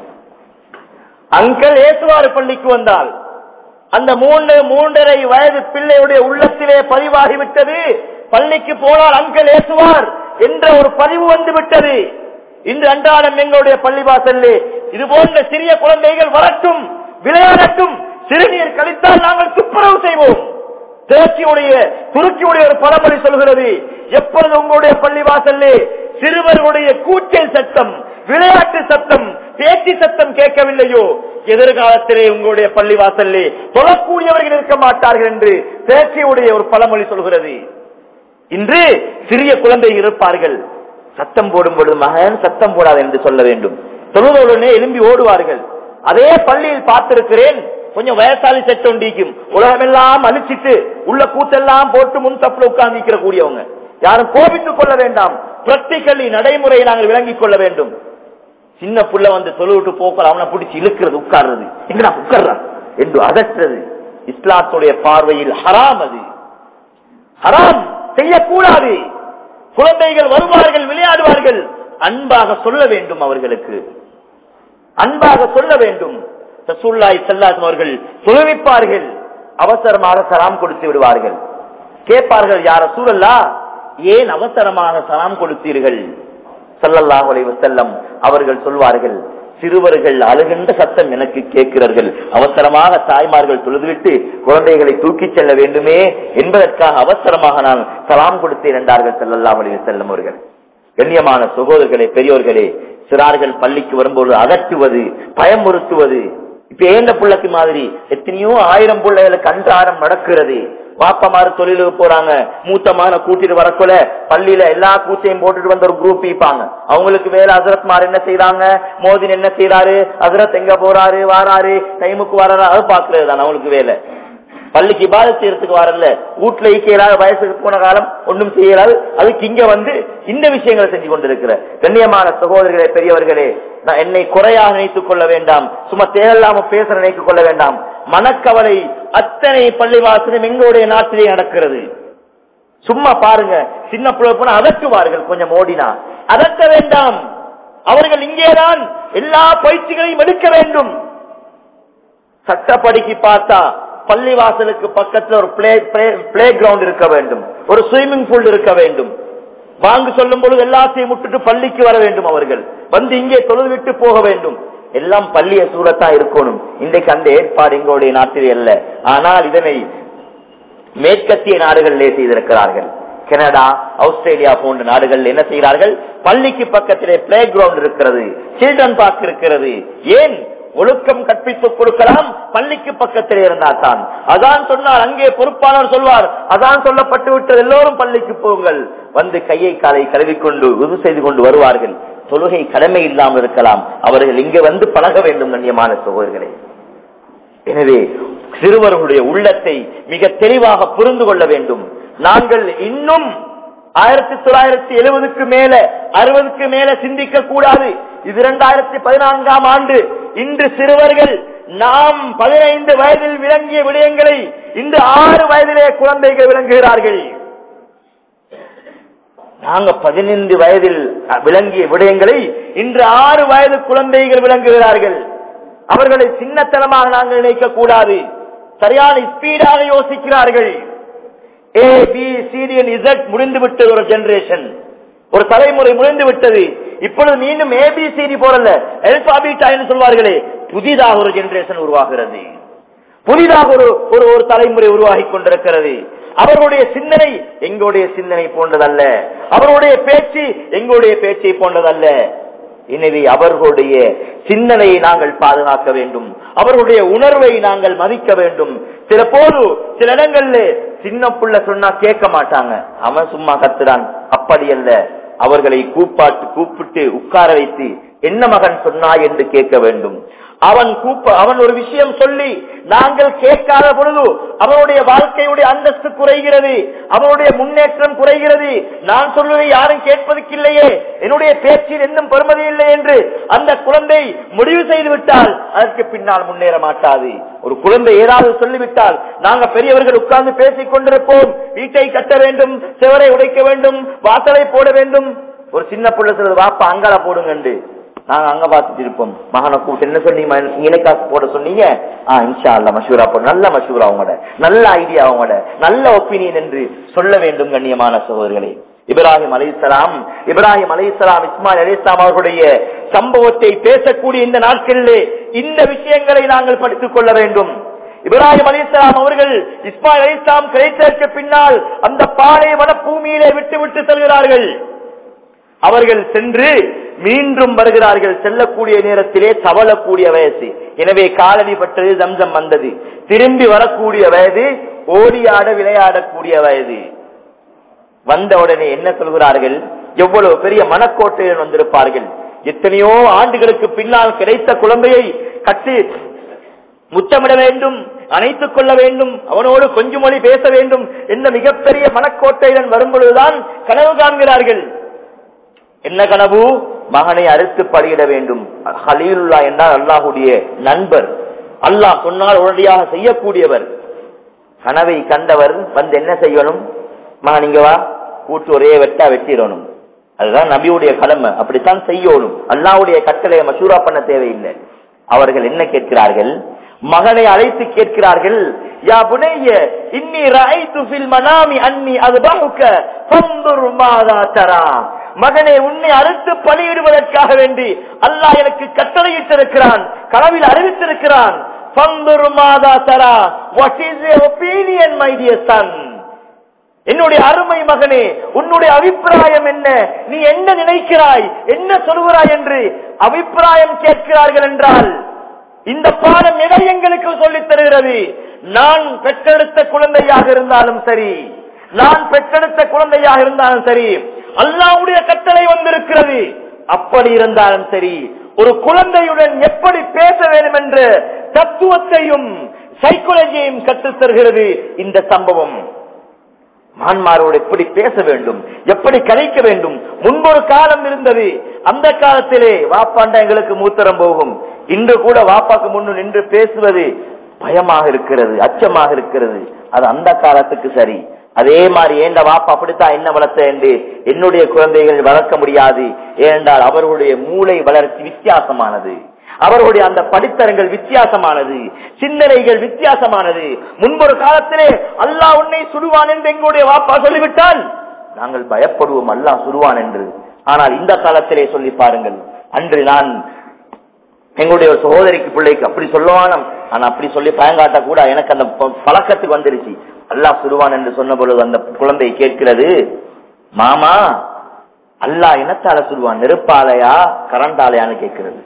அங்கல் ஏசுவாரு பள்ளிக்கு வந்தால் அந்த மூன்று மூன்றரை வயது பிள்ளையுடைய உள்ளத்திலே பதிவாகிவிட்டது பள்ளிக்கு போனால் அங்கல் ஏசுவார் என்ற ஒரு பதிவு வந்து விட்டது இன்று அன்றாடம் எங்களுடைய பள்ளிவாசல்லே இது போன்ற சிறிய குழந்தைகள் வரட்டும் விளையாடட்டும் சிறுநீர் கழித்தால் நாங்கள் துப்புரவு செய்வோம் துருக்கியுடைய துருக்கியுடைய ஒரு பழமொழி சொல்கிறது எப்பொழுது உங்களுடைய பள்ளிவாசல்லே சிறுவர்களுடைய கூச்சல் சத்தம் விளையாட்டு சத்தம் பேச்சு சத்தம் கேட்கவில்லையோ எதிர்காலத்திலே உங்களுடைய பள்ளிவாசல்லே தொழக்கூடியவர்கள் இருக்க மாட்டார்கள் என்று பேச்சியுடைய ஒரு பழமொழி சொல்கிறது இன்று சிறிய குழந்தைகள் இருப்பார்கள் சத்தம் போடும் பொழுது மகன் சத்தம் போடாது என்று சொல்ல வேண்டும் தொழுதோடனே எழும்பி ஓடுவார்கள் அதே பள்ளியில் பார்த்திருக்கிறேன் கொஞ்சம் வயசாலி செட் ஒண்டிக்கும் உலகமெல்லாம் அழிச்சிட்டு உள்ள கூத்தெல்லாம் போட்டு முன் தப்புல உட்கார்ந்து கூடியவங்க யாரும் கோபித்துக் கொள்ள வேண்டாம் பிராக்டிகலி நடைமுறையை நாங்கள் விளங்கிக் கொள்ள வேண்டும் சின்ன புள்ள வந்து தொழுவிட்டு போக்கள் அவனை பிடிச்சி இழுக்கிறது உட்கார்றது எங்கடா உட்கார்றான் என்று அதற்றது இஸ்லாத்துடைய பார்வையில் ஹராம் அது ஹராம் செய்யக்கூடாது குழந்தைகள் வருவார்கள் விளையாடுவார்கள் அன்பாக சொல்ல வேண்டும் அவர்களுக்கு அன்பாக சொல்ல வேண்டும் ரசூல்லாய் செல்லாசம் அவர்கள் தொழுவிப்பார்கள் அவசரமாக சலாம் கொடுத்து விடுவார்கள் கேட்பார்கள் யார சூழல்லா ஏன் அவசரமாக சலாம் கொடுத்தீர்கள் சல்லல்லாஹு அலைஹி வஸல்லம் அவர்கள் சொல்வார்கள் சிறுவர்கள் அழுகின்ற சத்தம் எனக்கு கேட்கிறார்கள் அவசரமாக தாய்மார்கள் தொழுதுவிட்டு குழந்தைகளை தூக்கிச் செல்ல வேண்டுமே என்பதற்காக அவசரமாக நான் சலாம் கொடுத்தேன் என்றார்கள் சல்லல்லாஹு அலைஹி வஸல்லம் அவர்கள் கண்ணியமான சகோதரர்களே பெரியோர்களே சிறார்கள் பள்ளிக்கு வரும்போது அதட்டுவது பயமுறுத்துவது இப்ப ஏந்த புள்ளக்கு மாதிரி எத்தனையோ ஆயிரம் பிள்ளைகளுக்கு அன்றாடம் நடக்கிறது பாப்பமாறு தொழிலுக்கு போறாங்க மூத்தமான கூட்டிட்டு வரக்குள்ள பள்ளியில எல்லா கூத்தையும் போட்டுட்டு வந்த ஒரு குரூப் இருப்பாங்க அவங்களுக்கு வேலை அசரத் மார் என்ன செய்யறாங்க மோதின் என்ன செய்யறாரு அசரத் எங்க போறாரு வாராரு டைமுக்கு வராரு அது பாக்குறது தான் அவங்களுக்கு வேலை பள்ளிக்கு இபாத செய்யறதுக்கு வரல வீட்டுல ஈக்கையிலாத வயசுக்கு போன காலம் ஒன்றும் செய்யலாது அதுக்கு இங்க வந்து இந்த விஷயங்களை செஞ்சு கொண்டிருக்கிற கண்ணியமான சகோதரர்களே பெரியவர்களே நான் என்னை குறையாக நினைத்துக் கொள்ள வேண்டாம் சும்மா தேவையில்லாம பேச நினைத்துக் கொள்ள வேண்டாம் மனக்கவலை அத்தனை பள்ளிவாசலும் எங்களுடைய நாட்டிலே நடக்கிறது சும்மா பாருங்க சின்ன பிள்ளை போனா அதட்டுவார்கள் கொஞ்சம் ஓடினா அதட்ட வேண்டாம் அவர்கள் இங்கேதான் எல்லா பயிற்சிகளையும் எடுக்க வேண்டும் சட்டப்படிக்கு பார்த்தா பள்ளிவாசலுக்கு பக்கத்துல ஒரு பிளே பிளே கிரவுண்ட் இருக்க வேண்டும் ஒரு ஸ்விம்மிங் பூல் இருக்க வேண்டும் வாங்கு சொல்லும் பொழுது எல்லாத்தையும் விட்டுட்டு பள்ளிக்கு வர வேண்டும் அவர்கள் வந்து இங்கே தொழுது விட்டு போக வேண்டும் எல்லாம் பள்ளிய சூழத்தா இருக்கணும் இன்றைக்கு அந்த ஏற்பாடு எங்களுடைய நாட்டில் அல்ல ஆனால் இதனை மேற்கத்திய நாடுகளிலே செய்திருக்கிறார்கள் கனடா ஆஸ்திரேலியா போன்ற நாடுகள் என்ன செய்கிறார்கள் பள்ளிக்கு பக்கத்திலே பிளே கிரவுண்ட் இருக்கிறது சில்ட்ரன் பார்க் இருக்கிறது ஏன் ஒழுக்கம் கற்பித்துக் கொடுக்கலாம் பள்ளிக்கு பக்கத்தில் இருந்தால்தான் அதான் சொன்னார் அங்கே பொறுப்பாளர் சொல்வார் அதான் சொல்லப்பட்டு விட்டது எல்லோரும் பள்ளிக்கு போங்கள் வந்து கையை காலை கழுவிக்கொண்டு உது செய்து கொண்டு வருவார்கள் தொழுகை கடமை இல்லாமல் இருக்கலாம் அவர்கள் இங்கே வந்து பழக வேண்டும் கண்ணியமான சகோதரர்களே எனவே சிறுவர்களுடைய உள்ளத்தை மிக தெளிவாக புரிந்து கொள்ள வேண்டும் நாங்கள் இன்னும் ஆயிரத்தி தொள்ளாயிரத்தி எழுபதுக்கு மேல அறுபதுக்கு மேல சிந்திக்க கூடாது இது இரண்டாயிரத்தி பதினான்காம் ஆண்டு இன்று சிறுவர்கள் நாம் பதினைந்து வயதில் விளங்கிய விடயங்களை இன்று ஆறு வயதிலே குழந்தைகள் விளங்குகிறார்கள் நாங்க பதினைந்து வயதில் விளங்கிய விடயங்களை இன்று ஆறு வயது குழந்தைகள் விளங்குகிறார்கள் அவர்களை சின்னத்தனமாக நாங்கள் நினைக்க கூடாது சரியான ஸ்பீடாக யோசிக்கிறார்கள் ஏ பி சிடிஎன் இசட் முடிந்து விட்டது ஒரு ஜெனரேஷன் ஒரு தலைமுறை முடிந்து விட்டது இப்பொழுது மீண்டும் ஏபிசிடி போறல்ல எல்பாபிட்டா என்று சொல்வார்களே புதிதாக ஒரு ஜெனரேஷன் உருவாகிறது புதிதாக ஒரு ஒரு ஒரு தலைமுறை உருவாகி கொண்டிருக்கிறது அவர்களுடைய சிந்தனை எங்களுடைய சிந்தனை போன்றதல்ல அவர்களுடைய பேச்சு எங்களுடைய பேச்சை போன்றதல்ல எனவே அவர்களுடைய சிந்தனையை நாங்கள் பாதுகாக்க வேண்டும் அவர்களுடைய உணர்வை நாங்கள் மதிக்க வேண்டும் சில போது சில இடங்கள்ல சின்ன புள்ள சொன்னா கேட்க மாட்டாங்க அவன் சும்மா கத்துறான் அப்படி அல்ல அவர்களை கூப்பாட்டு கூப்பிட்டு உட்கார வைத்து என்ன மகன் சொன்னா என்று கேட்க வேண்டும் அவன் கூப்ப அவன் ஒரு விஷயம் சொல்லி நாங்கள் கேட்காத பொழுது அவனுடைய வாழ்க்கையுடைய அந்தஸ்து குறைகிறது அவனுடைய முன்னேற்றம் குறைகிறது நான் சொல்வதை யாரும் கேட்பதற்கு இல்லையே என்னுடைய பேச்சில் இன்னும் பெருமதி இல்லை என்று அந்த குழந்தை முடிவு செய்து விட்டால் அதற்கு பின்னால் முன்னேற மாட்டாது ஒரு குழந்தை ஏதாவது சொல்லிவிட்டால் நாங்க பெரியவர்கள் உட்கார்ந்து பேசிக் கொண்டிருப்போம் வீட்டை கட்ட வேண்டும் செவரை உடைக்க வேண்டும் வாசலை போட வேண்டும் ஒரு சின்ன பிள்ளை சொல்றது வாப்பா அங்கால போடுங்க நாங்க அங்க பார்த்துட்டு இருப்போம் மகனை கூப்பிட்டு என்ன சொன்னீங்க இணைக்காசு போட சொன்னீங்க ஆ இன்ஷா அல்ல மஷூரா போட நல்ல மஷூரா அவங்களோட நல்ல ஐடியா அவங்களோட நல்ல ஒப்பீனியன் என்று சொல்ல வேண்டும் கண்ணியமான சகோதரர்களே இப்ராஹிம் அலிசலாம் இப்ராஹிம் அலிசலாம் இஸ்மாயில் அலிஸ்லாம் அவர்களுடைய சம்பவத்தை பேசக்கூடிய இந்த நாட்களிலே இந்த விஷயங்களை நாங்கள் படித்துக் கொள்ள வேண்டும் இப்ராஹிம் அலிஸ்லாம் அவர்கள் இஸ்மாயில் அலிஸ்லாம் கிடைத்ததற்கு பின்னால் அந்த பாலை வன பூமியிலே விட்டு விட்டு செல்கிறார்கள் அவர்கள் சென்று மீண்டும் வருகிறார்கள் செல்லக்கூடிய நேரத்திலே தவளக்கூடிய வயசு எனவே காலடி பட்டது தம்சம் வந்தது திரும்பி வரக்கூடிய வயது ஓடியாட விளையாடக்கூடிய வயது வந்த உடனே என்ன சொல்கிறார்கள் எவ்வளவு பெரிய மனக்கோட்டையுடன் வந்திருப்பார்கள் எத்தனையோ ஆண்டுகளுக்கு பின்னால் கிடைத்த குழந்தையை கட்டி முத்தமிட வேண்டும் அணைத்துக் கொள்ள வேண்டும் அவனோடு கொஞ்சம் மொழி பேச வேண்டும் என்ற மிகப்பெரிய மனக்கோட்டையுடன் வரும்பொழுதுதான் கனவு காண்கிறார்கள் என்ன கனவு மகனை அறுத்து பலியிட வேண்டும் ஹலீலுல்லா என்றால் அல்லாஹுடைய நண்பர் அல்லாஹ் சொன்னால் உடனடியாக செய்யக்கூடியவர் கனவை கண்டவர் வந்து என்ன செய்யணும் மகன் இங்க வா கூட்டு ஒரே வெட்டா வெட்டிடணும் அதுதான் நபியுடைய கடமை அப்படித்தான் செய்யணும் அல்லாவுடைய கட்டளையை மசூரா பண்ண தேவையில்லை அவர்கள் என்ன கேட்கிறார்கள் மகனை அழைத்து கேட்கிறார்கள் யா புனைய இன்னி ரஐத்து ஃபில் மனாமி அன்னி அதுபஹுக ஃபந்துர் மாதா தரா மகனை உன்னை அறுத்து பலியிடுவதற்காக வேண்டி அல்லாஹ் எனக்கு கட்டளையிட்டிருக்கிறான் கனவில் அறிவித்திருக்கிறான் ஃபந்துர் மாதா தரா what is your opinion my dear son என்னுடைய அருமை மகனே உன்னுடைய அபிப்பிராயம் என்ன நீ என்ன நினைக்கிறாய் என்ன சொல்கிறாய் என்று அபிப்பிராயம் கேட்கிறார்கள் என்றால் இந்த பாடம் எதை எங்களுக்கு சொல்லித் தருகிறது நான் பெற்றெடுத்த குழந்தையாக இருந்தாலும் சரி நான் பெற்றெடுத்த குழந்தையாக இருந்தாலும் சரி அல்லாவுடைய கட்டளை வந்திருக்கிறது அப்படி இருந்தாலும் சரி ஒரு குழந்தையுடன் எப்படி பேச வேண்டும் என்ற தத்துவத்தையும் சைக்காலஜியையும் கற்றுத் தருகிறது இந்த சம்பவம் மான்மாரோடு எப்படி பேச வேண்டும் எப்படி கலைக்க வேண்டும் முன்பொரு காலம் இருந்தது அந்த காலத்திலே வாப்பாண்டா எங்களுக்கு மூத்தரம் போகும் இன்று கூட வாப்பாக்கு முன்னு நின்று பேசுவது பயமாக இருக்கிறது அச்சமாக இருக்கிறது அது அந்த காலத்துக்கு சரி அதே மாதிரி ஏண்ட வாப்பா அப்படித்தான் என்ன வளர்த்த என்று என்னுடைய குழந்தைகள் வளர்க்க முடியாது ஏனென்றால் அவர்களுடைய மூளை வளர்ச்சி வித்தியாசமானது அவர்களுடைய அந்த படித்தரங்கள் வித்தியாசமானது சிந்தனைகள் வித்தியாசமானது முன்பொரு காலத்திலே அல்லாஹ் உன்னை சுடுவான் என்று எங்களுடைய வாப்பா சொல்லிவிட்டால் நாங்கள் பயப்படுவோம் அல்லாஹ் சுடுவான் என்று ஆனால் இந்த காலத்திலே சொல்லி பாருங்கள் அன்று நான் எங்களுடைய ஒரு சகோதரிக்கு பிள்ளைக்கு அப்படி சொல்லுவானம் ஆனா அப்படி சொல்லி பயங்காட்ட கூட எனக்கு அந்த ப- பழக்கத்துக்கு வந்துருச்சு அல்லாஹ் சுடுவான் என்று சொன்ன பொழுது அந்த குழந்தை கேட்கிறது மாமா அல்லாஹ் இனத்தால சுடுவான் நெருப்பாலையா கரண்டாலையான்னு கேட்கிறது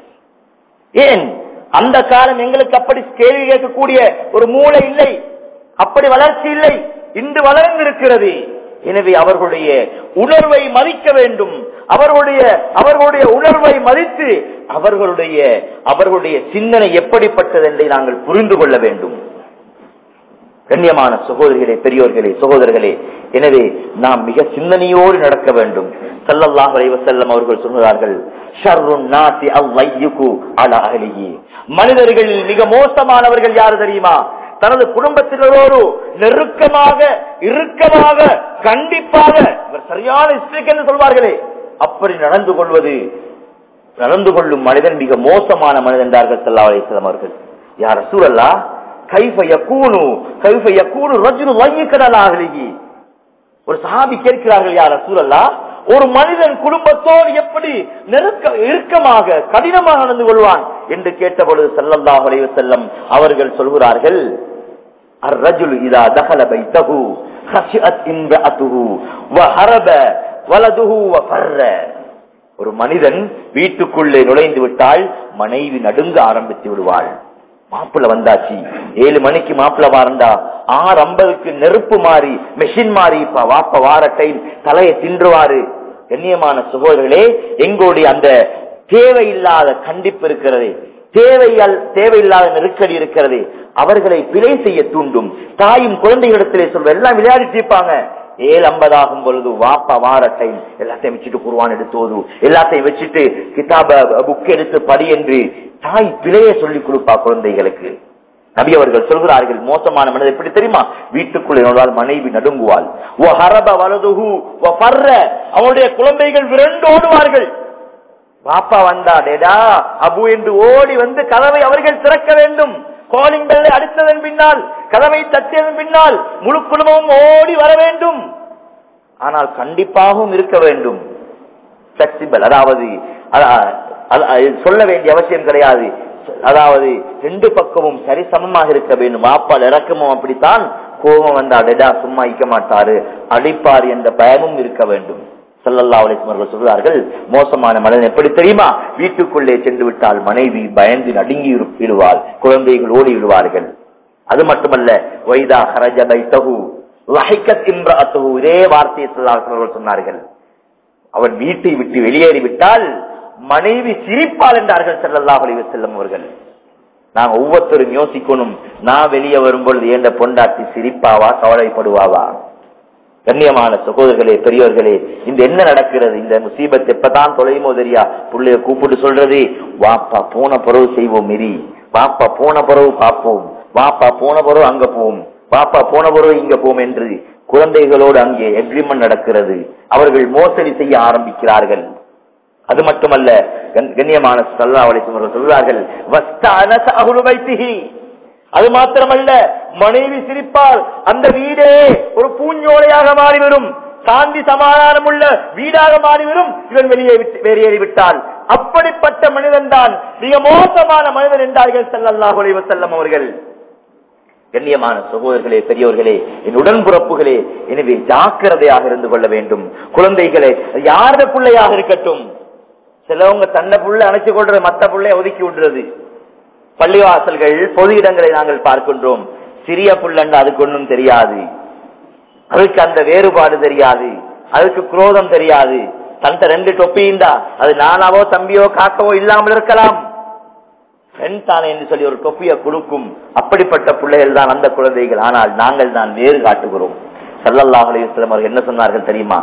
ஏன் அந்த காலம் எங்களுக்கு அப்படி கேள்வி கேட்கக்கூடிய ஒரு மூளை இல்லை அப்படி வளர்ச்சி இல்லை இன்று வளர்ந்திருக்கிறது எனவே அவர்களுடைய உணர்வை மதிக்க வேண்டும் அவர்களுடைய அவர்களுடைய உணர்வை மதித்து அவர்களுடைய அவர்களுடைய சிந்தனை எப்படிப்பட்டது என்பதை நாங்கள் புரிந்து கொள்ள வேண்டும் கண்ணியமான சகோதரிகளே பெரியோர்களே சகோதரர்களே எனவே நாம் மிக சிந்தனையோடு நடக்க வேண்டும் சல்லல்லாஹு அலைஹி வஸல்லம் அவர்கள் சொல்கிறார்கள் ஷர்ருன் நாசி அவ்வையுகு அலா அஹ்லிஹி மனிதர்களில் மிக மோசமானவர்கள் யாரு தெரியுமா தனது குடும்பத்தினரோடு நெருக்கமாக இறுக்கமாக கண்டிப்பாக இவர் சரியான ஸ்ட்ரிக் என்று சொல்வார்களே அப்படி நடந்து கொள்வது நடந்து கொள்ளும் மனிதன் மிக மோசமான மனிதன் என்றார்கள் சல்லா அலிஸ்லாம் அவர்கள் யார் சூழல்லா கைஃப யக்கூனு கைஃப யக்கூனு ரஜுலு வங்கிக்கடலாகலிகி ஒரு சஹாபி கேட்கிறார்கள் யார் சூழல்லா ஒரு மனிதன் குடும்பத்தோடு எப்படி நெருக்க இறுக்கமாக கடினமாக நடந்து கொள்வான் என்று கேட்டபொழுது சல்லல்லாஹு அலைஹி வஸல்லம் அவர்கள் சொல்கிறார்கள் الرجل إذا دخل بيته خشعت امرأته وهرب ولده وفر ஒரு மனிதன் வீட்டுக்குள்ளே நுழைந்து விட்டால் மனைவி நடுங்க ஆரம்பித்து விடுவாள் மாப்பிள்ள வந்தாச்சு ஏழு மணிக்கு மாப்பிள்ள வாரண்டா ஆறு ஐம்பதுக்கு நெருப்பு மாறி மெஷின் மாறி இப்ப வாப்ப வார டைம் தலையை தின்றுவாரு கண்ணியமான சகோதரர்களே எங்களுடைய அந்த தேவையில்லாத கண்டிப்பு இருக்கிறது தேவையால் தேவையில்லாத நெருக்கடி இருக்கிறது அவர்களை பிழை செய்ய தூண்டும் தாயும் குழந்தைகளிடத்திலே சொல்வ எல்லாம் விளையாடிட்டு இருப்பாங்க ஏழு ஐம்பதாகும் பொழுது வாப்பா வார டைம் எல்லாத்தையும் வச்சுட்டு குருவான் எடுத்து ஓது எல்லாத்தையும் வச்சுட்டு கிதாப புக் எடுத்து படி என்று தாய் பிழைய சொல்லிக் கொடுப்பா குழந்தைகளுக்கு நபி அவர்கள் சொல்கிறார்கள் மோசமான மனிதர் எப்படி தெரியுமா வீட்டுக்குள்ளே நுழைந்தால் மனைவி நடுங்குவாள் ஓ ஹரப வலதுஹு ஓ பர்ற அவனுடைய குழந்தைகள் விரண்டு ஓடுவார்கள் பாப்பா வந்தா டேடா அபு என்று ஓடி வந்து கதவை அவர்கள் திறக்க வேண்டும் காலிங் பெல்லை அடித்ததன் பின்னால் கதவை தட்டியதன் பின்னால் முழு குடும்பமும் ஓடி வர வேண்டும் ஆனால் கண்டிப்பாகவும் இருக்க வேண்டும் பிளெக்சிபிள் அதாவது அத- அத- அது சொல்ல வேண்டிய அவசியம் கிடையாது அதாவது ரெண்டு பக்கமும் சரிசமமாக இருக்க வேண்டும் ஆப்பால் இறக்கமும் அப்படித்தான் கோபம் வந்தா டெடா சும்மா இருக்க மாட்டாரு அடிப்பார் என்ற பயமும் இருக்க வேண்டும் ஸல்லல்லாஹு அலைஹி வஸல்லம் அவர்கள் சொல்கிறார்கள் மோசமான மனிதன் எப்படி தெரியுமா வீட்டுக்குள்ளே சென்று விட்டால் மனைவி பயந்து நடுங்கி இரு- விடுவாள் குழந்தைகள் ஓடி விடுவார்கள் அது மட்டுமல்ல வைதா ஹரஜ பைத்தஹு லஹிகத் இம்ரஅத்துஹு இதே வார்த்தையை ஸல்லல்லாஹு அலைஹி வஸல்லம் அவர்கள் சொன்னார்கள் அவன் வீட்டை விட்டு வெளியேறி விட்டால் மனைவி சிரிப்பாள் என்றார்கள் ஸல்லல்லாஹு அலைஹி வஸல்லம் அவர்கள் நாங்க ஒவ்வொருத்தரும் யோசிக்கணும் நான் வெளியே வரும்பொழுது ஏண்ட பொண்டாட்டி சிரிப்பாவா கவலைப்படுவாவா கண்ணியமான சகோதரர்களே பெரியவர்களே இந்த என்ன நடக்கிறது இந்த முசீபத் எப்பதான் தொலைமோ தெரியா புள்ளைய கூப்பிட்டு சொல்றது வாப்பா போன பிறகு செய்வோம் மிரி வாப்பா போன பிறகு பார்ப்போம் வாப்பா போன பிறகு அங்க போவோம் வாப்பா போன பிறகு இங்க போவோம் என்று குழந்தைகளோடு அங்கே எக்ரிமெண்ட் நடக்கிறது அவர்கள் மோசடி செய்ய ஆரம்பிக்கிறார்கள் அது மட்டுமல்ல கண்- கண்ணியமான சல்லா அவர்கள் சொல்கிறார்கள் "வஸ்தானச அஹ்லு பைத்திஹி." அது மாத்திரமல்ல மனைவி சிரிப்பால் அந்த வீடே ஒரு பூஞ்சோலையாக மாறிவிடும் சாந்தி சமாதானம் உள்ள வீடாக மாறிவிடும் இவன் வெளியே விட்டு வெளியேறி விட்டால் அப்படிப்பட்ட மனிதன் தான் மிக மோசமான மனிதன் என்றார்கள் ஸல்லல்லாஹு அலைஹி வஸல்லம் அவர்கள் கண்ணியமான சகோதரர்களே பெரியவர்களே என் உடன்பிறப்புகளே எனவே ஜாக்கிரதையாக இருந்து கொள்ள வேண்டும் குழந்தைகளே யாரத பிள்ளையாக இருக்கட்டும் சிலவங்க தன்னை புள்ள அணைச்சு கொள்றது மத்த புள்ளைய ஒதுக்கி விடுறது பள்ளிவாசல்கள் பொது இடங்களை நாங்கள் பார்க்கின்றோம் சிறிய புள்ளண்டா அதுக்கு ஒன்றும் தெரியாது அதுக்கு அந்த வேறுபாடு தெரியாது அதுக்கு குரோதம் தெரியாது தன்ட்ட ரெண்டு தொப்பியுண்டா அது நானாவோ தம்பியோ காக்கவோ இல்லாமல் இருக்கலாம் பெண் தானே என்று சொல்லி ஒரு தொப்பியை கொடுக்கும் அப்படிப்பட்ட பிள்ளைகள் தான் அந்த குழந்தைகள் ஆனால் நாங்கள் தான் வேறு காட்டுகிறோம் சல்லல்லாஹு அலைஹி வஸல்லம் அவர்கள் என்ன சொன்னார்கள் தெரியுமா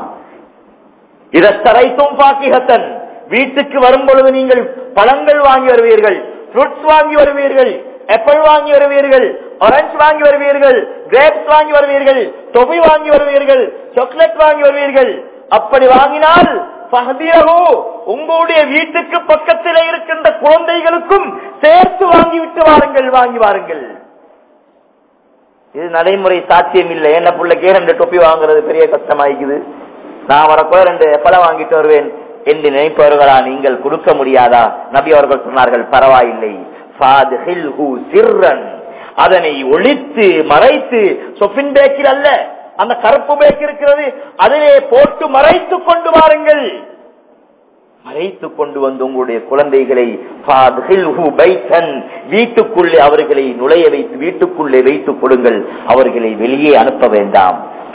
இதத்தரைத்தும் பாக்கிகத்தன் வீட்டுக்கு வரும் பொழுது நீங்கள் பழங்கள் வாங்கி வருவீர்கள் ஃப்ரூட்ஸ் வாங்கி வருவீர்கள் ஆப்பிள் வாங்கி வருவீர்கள் ஆரஞ்சு வாங்கி வருவீர்கள் கிரேப்ஸ் வாங்கி வருவீர்கள் தொகை வாங்கி வருவீர்கள் சாக்லேட் வாங்கி வருவீர்கள் அப்படி வாங்கினால் பகதியகோ உங்களுடைய வீட்டுக்கு பக்கத்தில் இருக்கின்ற குழந்தைகளுக்கும் சேர்த்து வாங்கி விட்டு வாருங்கள் வாங்கி வாருங்கள் இது நடைமுறை சாத்தியம் இல்லை என்ன பிள்ளைக்கே ரெண்டு தொப்பி வாங்குறது பெரிய கஷ்டமாயிக்குது நான் வரப்போ ரெண்டு பழம் வாங்கிட்டு வருவேன் என்று நினைப்பவர்களா நீங்கள் கொடுக்க முடியாதா நபி அவர்கள் சொன்னார்கள் பரவாயில்லை ஃபாத்ஹில்ஹு சிர்ரன். அதனை ஒழித்து மறைத்து சொப்பின் பேக்கில் அல்ல அந்த கருப்பு பேக் இருக்கிறது அதிலே போட்டு மறைத்து கொண்டு வாருங்கள் மறைத்து கொண்டு வந்து உங்களுடைய குழந்தைகளை ஃபாத்ஹில்ஹு பைத்தன். வீட்டுக்குள்ளே அவர்களை நுழைய வைத்து வீட்டுக்குள்ளே வைத்துக் கொடுங்கள் அவர்களை வெளியே அனுப்ப வேண்டாம்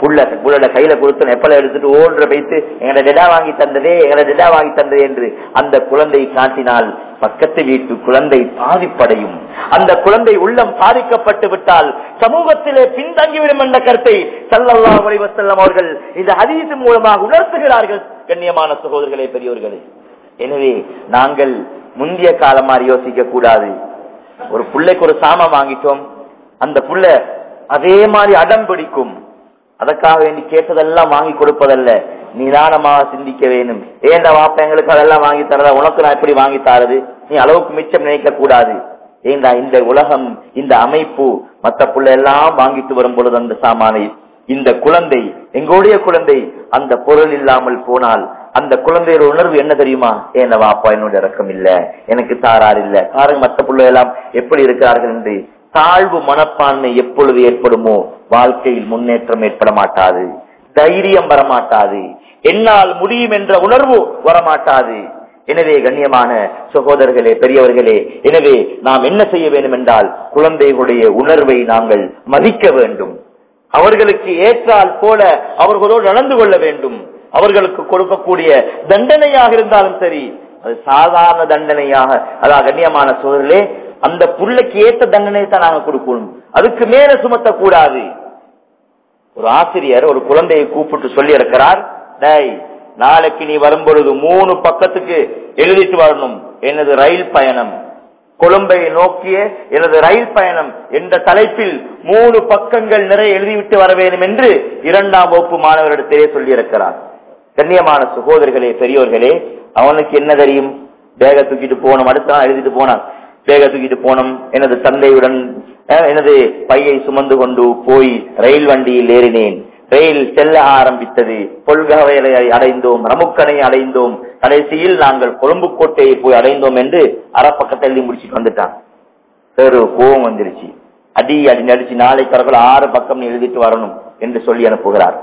புள்ள புள்ளட கையில கொடுத்து எப்பல எடுத்துட்டு ஓடுற வைத்து எங்களை டெடா வாங்கி தந்ததே எங்களை டெடா வாங்கி தந்ததே என்று அந்த குழந்தை காட்டினால் பக்கத்து வீட்டு குழந்தை பாதிப்படையும் அந்த குழந்தை உள்ளம் பாதிக்கப்பட்டு விட்டால் சமூகத்திலே பின்தங்கிவிடும் என்ற கருத்தை சல்லல்லா செல்லம் அவர்கள் இந்த ஹதீஸ் மூலமாக உணர்த்துகிறார்கள் கண்ணியமான சகோதரர்களே பெரியோர்களே எனவே நாங்கள் முந்தைய காலம் மாதிரி யோசிக்க கூடாது ஒரு பிள்ளைக்கு ஒரு சாமான் வாங்கிட்டோம் அந்த புள்ள அதே மாதிரி அடம் பிடிக்கும் அதற்காக வேண்டி கேட்டதெல்லாம் வாங்கி கொடுப்பதல்ல நிதானமாக சிந்திக்க வேணும் ஏண்ட வாப்ப எங்களுக்கு அதெல்லாம் வாங்கி தரதா உனக்கு நான் எப்படி வாங்கி தாரது நீ அளவுக்கு மிச்சம் நினைக்க கூடாது ஏண்டா இந்த உலகம் இந்த அமைப்பு மத்த புள்ள எல்லாம் வாங்கிட்டு வரும் பொழுது அந்த சாமானை இந்த குழந்தை எங்களுடைய குழந்தை அந்த பொருள் இல்லாமல் போனால் அந்த குழந்தையோட உணர்வு என்ன தெரியுமா ஏன வாப்பா என்னோட இறக்கம் இல்ல எனக்கு தாரார் இல்ல பாருங்க மத்த பிள்ளை எல்லாம் எப்படி இருக்கிறார்கள் என்று தாழ்வு மனப்பான்மை எப்பொழுது ஏற்படுமோ வாழ்க்கையில் முன்னேற்றம் ஏற்பட மாட்டாது தைரியம் வரமாட்டாது என்னால் முடியும் என்ற உணர்வு வரமாட்டாது எனவே கண்ணியமான சகோதரர்களே பெரியவர்களே எனவே நாம் என்ன செய்ய வேண்டும் என்றால் குழந்தைகளுடைய உணர்வை நாங்கள் மதிக்க வேண்டும் அவர்களுக்கு ஏற்றால் போல அவர்களோடு நடந்து கொள்ள வேண்டும் அவர்களுக்கு கொடுக்கக்கூடிய தண்டனையாக இருந்தாலும் சரி அது சாதாரண தண்டனையாக அதாவது கண்ணியமான சோதரிலே அந்த புள்ளைக்கு ஏற்ற தண்டனை தான் நாங்க கொடுக்கணும் அதுக்கு மேல சுமத்தக்கூடாது ஒரு ஆசிரியர் ஒரு குழந்தையை கூப்பிட்டு சொல்லி இருக்கிறார் டேய் நாளைக்கு நீ வரும்பொழுது மூணு பக்கத்துக்கு எழுதிட்டு வரணும் எனது ரயில் பயணம் கொழும்பை நோக்கிய எனது ரயில் பயணம் என்ற தலைப்பில் மூணு பக்கங்கள் நிறைய எழுதிவிட்டு வர வேண்டும் என்று இரண்டாம் வகுப்பு மாணவரிடத்திலே சொல்லியிருக்கிறார் கண்ணியமான சகோதரர்களே பெரியோர்களே அவனுக்கு என்ன தெரியும் பேக தூக்கிட்டு போனோம் அடுத்த நாள் எழுதிட்டு போனான் பேக தூக்கிட்டு போனோம் எனது தந்தையுடன் அஹ், எனது பையை சுமந்து கொண்டு போய் ரயில் வண்டியில் ஏறினேன் ரயில் செல்ல ஆரம்பித்தது கொள்கவையை அடைந்தோம் ரமுக்கனை அடைந்தோம் கடைசியில் நாங்கள் கொழும்பு கோட்டையை போய் அடைந்தோம் என்று அறப்பக்கத்தை எழுதி முடிச்சுட்டு வந்துட்டான் பேரு கோபம் வந்துருச்சு அடி அடி நடிச்சு நாளை கடற்கரை ஆறு பக்கம் நீ எழுதிட்டு வரணும் என்று சொல்லி அனுப்புகிறார்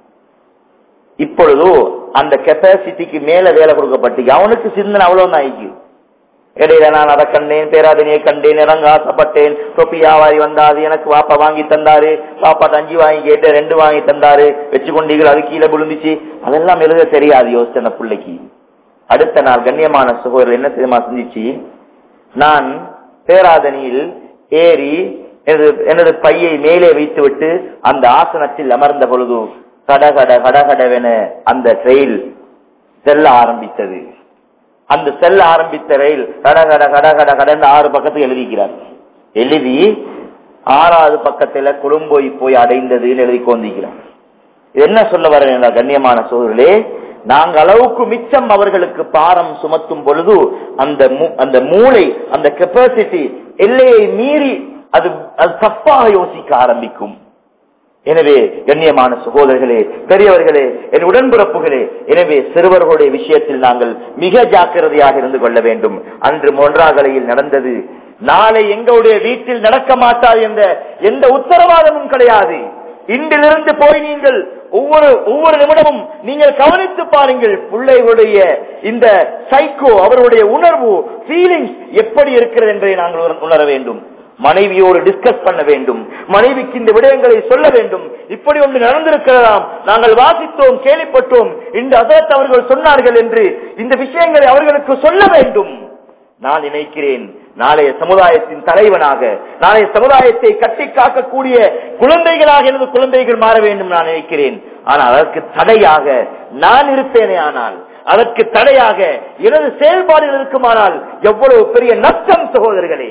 இப்பொழுது அந்த கெப்பாசிட்டிக்கு மேல வேலை கொடுக்கப்பட்டு அவனுக்கு சிந்தனை அவ்வளவு ஆயிக்கு இடையில நான் அதை கண்டேன் பேராதனையை கண்டேன் இறங்க ஆசைப்பட்டேன் தொப்பி வியாபாரி வந்தாரு எனக்கு வாப்பா வாங்கி தந்தாரு பாப்பாட்ட அஞ்சு வாங்கி கேட்டேன் ரெண்டு வாங்கி தந்தாரு வச்சு கொண்டீர்கள் அது கீழே விழுந்துச்சு அதெல்லாம் எழுத தெரியாது யோசனை பிள்ளைக்கு அடுத்த நாள் கண்ணியமான சகோதரர் என்ன தெரியுமா செஞ்சிச்சு நான் பேராதனியில் ஏறி எனது எனது பையை மேலே வைத்துவிட்டு அந்த ஆசனத்தில் அமர்ந்த பொழுது கடகட கடகடவென அந்த ரயில் செல்ல ஆரம்பித்தது அந்த செல்ல ஆரம்பித்த ரயில் கடகட கடகட கடந்து ஆறு பக்கத்துக்கு எழுதிக்கிறார் எழுதி ஆறாவது பக்கத்துல குடும்போய் போய் அடைந்ததுன்னு எழுதி கொண்டிருக்கிறார் என்ன சொல்ல வரேன் கண்ணியமான சோழர்களே நாங்கள் அளவுக்கு மிச்சம் அவர்களுக்கு பாரம் சுமத்தும் பொழுது அந்த மூ- அந்த மூளை அந்த கெப்பாசிட்டி எல்லையை மீறி அது அது தப்பாக யோசிக்க ஆரம்பிக்கும் எனவே கண்ணியமான சகோதரர்களே பெரியவர்களே என் உடன்பிறப்புகளே எனவே சிறுவர்களுடைய விஷயத்தில் நாங்கள் மிக ஜாக்கிரதையாக இருந்து கொள்ள வேண்டும் அன்று மொன்றாகலையில் நடந்தது நாளை எங்களுடைய வீட்டில் நடக்க மாட்டாது என்ற எந்த உத்தரவாதமும் கிடையாது இன்றிலிருந்து போய் நீங்கள் ஒவ்வொரு ஒவ்வொரு நிமிடமும் நீங்கள் கவனித்து பாருங்கள் பிள்ளைகளுடைய இந்த சைக்கோ அவருடைய உணர்வு ஃபீலிங்ஸ் எப்படி இருக்கிறது என்பதை நாங்கள் உணர- உணர வேண்டும் மனைவியோடு டிஸ்கஸ் பண்ண வேண்டும் மனைவிக்கு இந்த விடயங்களை சொல்ல வேண்டும் இப்படி ஒன்று நடந்திருக்கிறதாம் நாங்கள் வாசித்தோம் கேள்விப்பட்டோம் இந்த அதற்கு அவர்கள் சொன்னார்கள் என்று இந்த விஷயங்களை அவர்களுக்கு சொல்ல வேண்டும் நான் நினைக்கிறேன் நாளைய சமுதாயத்தின் தலைவனாக நாளைய சமுதாயத்தை கட்டி காக்கக்கூடிய குழந்தைகளாக எனது குழந்தைகள் மாற வேண்டும் நான் நினைக்கிறேன் ஆனால் அதற்கு தடையாக நான் இருப்பேனே ஆனால் அதற்கு தடையாக எனது செயல்பாடுகள் இருக்குமானால் எவ்வளவு பெரிய நஷ்டம் சகோதரர்களே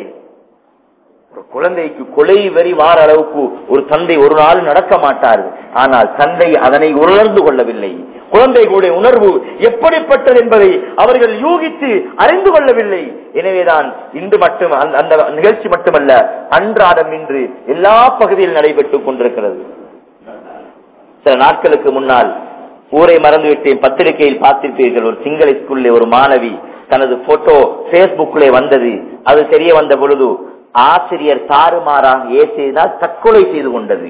ஒரு குழந்தைக்கு கொலை வரி வார அளவுக்கு ஒரு தந்தை ஒரு நாள் நடக்க மாட்டார் ஆனால் தந்தை அதனை உணர்ந்து கொள்ளவில்லை குழந்தைகளுடைய உணர்வு எப்படிப்பட்டது என்பதை அவர்கள் யூகித்து அறிந்து கொள்ளவில்லை எனவேதான் இன்று மட்டும் அந்த- அந்த நிகழ்ச்சி மட்டுமல்ல அன்றாடம் இன்று எல்லா பகுதியில் நடைபெற்றுக் கொண்டிருக்கிறது சில நாட்களுக்கு முன்னால் ஊரை மறந்துவிட்டேன் பத்திரிகையில் பார்த்திருப்பீர்கள் ஒரு சிங்கள ஸ்கூல்ல ஒரு மாணவி தனது போட்டோ பேஸ்புக்கிலே வந்தது அது தெரிய வந்த பொழுது ஆசிரியர் தாறுமாறாக ஏசியதால் தற்கொலை செய்து கொண்டது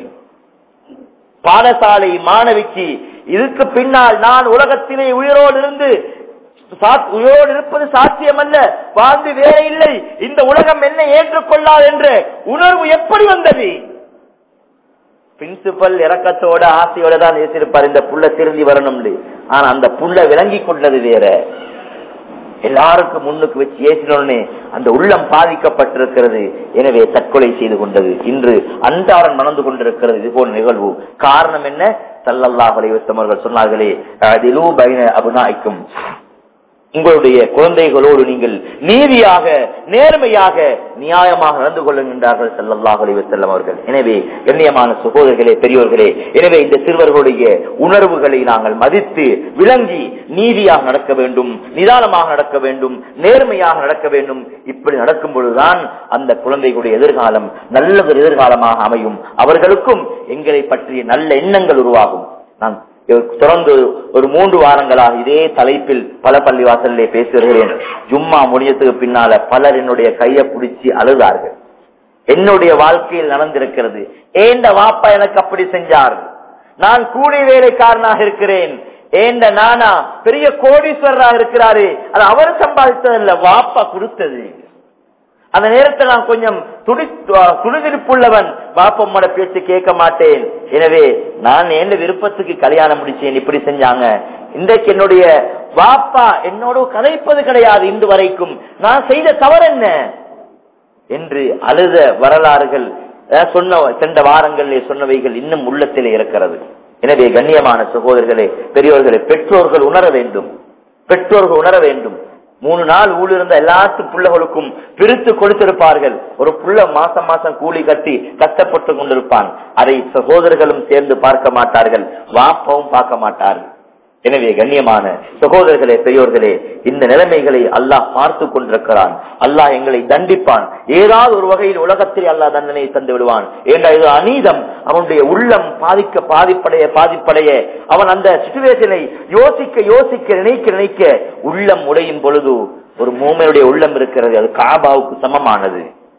பாடசாலை மாணவிக்கு இதுக்கு பின்னால் நான் உலகத்திலே உயிரோடு இருந்து சா- உயிரோடு இருப்பது சாத்தியமல்ல வாழ்ந்து வேற இல்லை இந்த உலகம் என்னை ஏற்றுக்கொள்ளாது என்ற உணர்வு எப்படி வந்தது பிரின்சிபல் இறக்கத்தோட ஆசையோட தான் ஏசிருப்பார் இந்த புள்ள திருந்தி வரணும்னு ஆனா அந்த புள்ள விளங்கி கொண்டது வேற எல்லாருக்கும் முன்னுக்கு வச்சு ஏசினோடனே அந்த உள்ளம் பாதிக்கப்பட்டிருக்கிறது எனவே தற்கொலை செய்து கொண்டது இன்று அன்றாடம் நடந்து கொண்டிருக்கிறது இது போன்ற நிகழ்வு காரணம் என்ன சல்லல்லாஹ் அலைவசம் அவர்கள் சொன்னார்களே அதிலூ பைன அபுநாய்க்கும் உங்களுடைய குழந்தைகளோடு நீங்கள் நீதியாக நேர்மையாக நியாயமாக நடந்து கொள்ளுகின்றார்கள் செல்லல்லாஹ் செல்லம் அவர்கள் எனவே கண்ணியமான சகோதரர்களே பெரியோர்களே எனவே இந்த சிறுவர்களுடைய உணர்வுகளை நாங்கள் மதித்து விளங்கி நீதியாக நடக்க வேண்டும் நிதானமாக நடக்க வேண்டும் நேர்மையாக நடக்க வேண்டும் இப்படி நடக்கும் பொழுதுதான் அந்த குழந்தைகளுடைய எதிர்காலம் நல்ல ஒரு எதிர்காலமாக அமையும் அவர்களுக்கும் எங்களை பற்றிய நல்ல எண்ணங்கள் உருவாகும் நான் தொடர்ந்து ஒரு மூன்று வாரங்களாக இதே தலைப்பில் பல பள்ளிவாசல்லே பேசி வருகிறேன் ஜும்மா முடியத்துக்கு பின்னால பலர் என்னுடைய கையை பிடிச்சி அழுதார்கள் என்னுடைய வாழ்க்கையில் நடந்திருக்கிறது ஏண்ட வாப்பா எனக்கு அப்படி செஞ்சார் நான் கூலி வேலைக்காரனாக இருக்கிறேன் ஏண்ட நானா பெரிய கோடீஸ்வரராக இருக்கிறாரு அது அவர் சம்பாதித்ததல்ல வாப்பா கொடுத்தது அந்த நேரத்தில் நான் கொஞ்சம் துடி துணிதிருப்புள்ளவன் பாப்பம்மோட பேச்சு கேட்க மாட்டேன் எனவே நான் என்ன விருப்பத்துக்கு கல்யாணம் முடிச்சேன் இப்படி செஞ்சாங்க இன்றைக்கு என்னுடைய வாப்பா என்னோட கதைப்பது கிடையாது இன்று வரைக்கும் நான் செய்த தவறு என்ன என்று அழுத வரலாறுகள் சொன்ன சென்ற வாரங்களிலே சொன்னவைகள் இன்னும் உள்ளத்திலே இருக்கிறது எனவே கண்ணியமான சகோதரர்களே பெரியோர்களே பெற்றோர்கள் உணர வேண்டும் பெற்றோர்கள் உணர வேண்டும் மூணு நாள் ஊழிருந்த எல்லாத்து பிள்ளைகளுக்கும் பிரித்து கொடுத்திருப்பார்கள் ஒரு புள்ள மாசம் மாசம் கூலி கட்டி கஷ்டப்பட்டு கொண்டிருப்பான் அதை சகோதரர்களும் சேர்ந்து பார்க்க மாட்டார்கள் வாப்பவும் பார்க்க மாட்டார்கள் எனவே கண்ணியமான சகோதரர்களே பெரியோர்களே இந்த நிலைமைகளை அல்லாஹ் பார்த்து கொண்டிருக்கிறான் அல்லாஹ் எங்களை தண்டிப்பான் ஏதாவது ஒரு வகையில் உலகத்தில் அல்லாஹ் தண்டனை தந்து விடுவான் ஏண்டா இது அநீதம் அவனுடைய உள்ளம் பாதிக்க பாதிப்படைய பாதிப்படைய அவன் அந்த சுச்சுவேஷனை யோசிக்க யோசிக்க நினைக்க நினைக்க உள்ளம் உடையும் பொழுது ஒரு மூமையுடைய உள்ளம் இருக்கிறது அது காபாவுக்கு சமமானது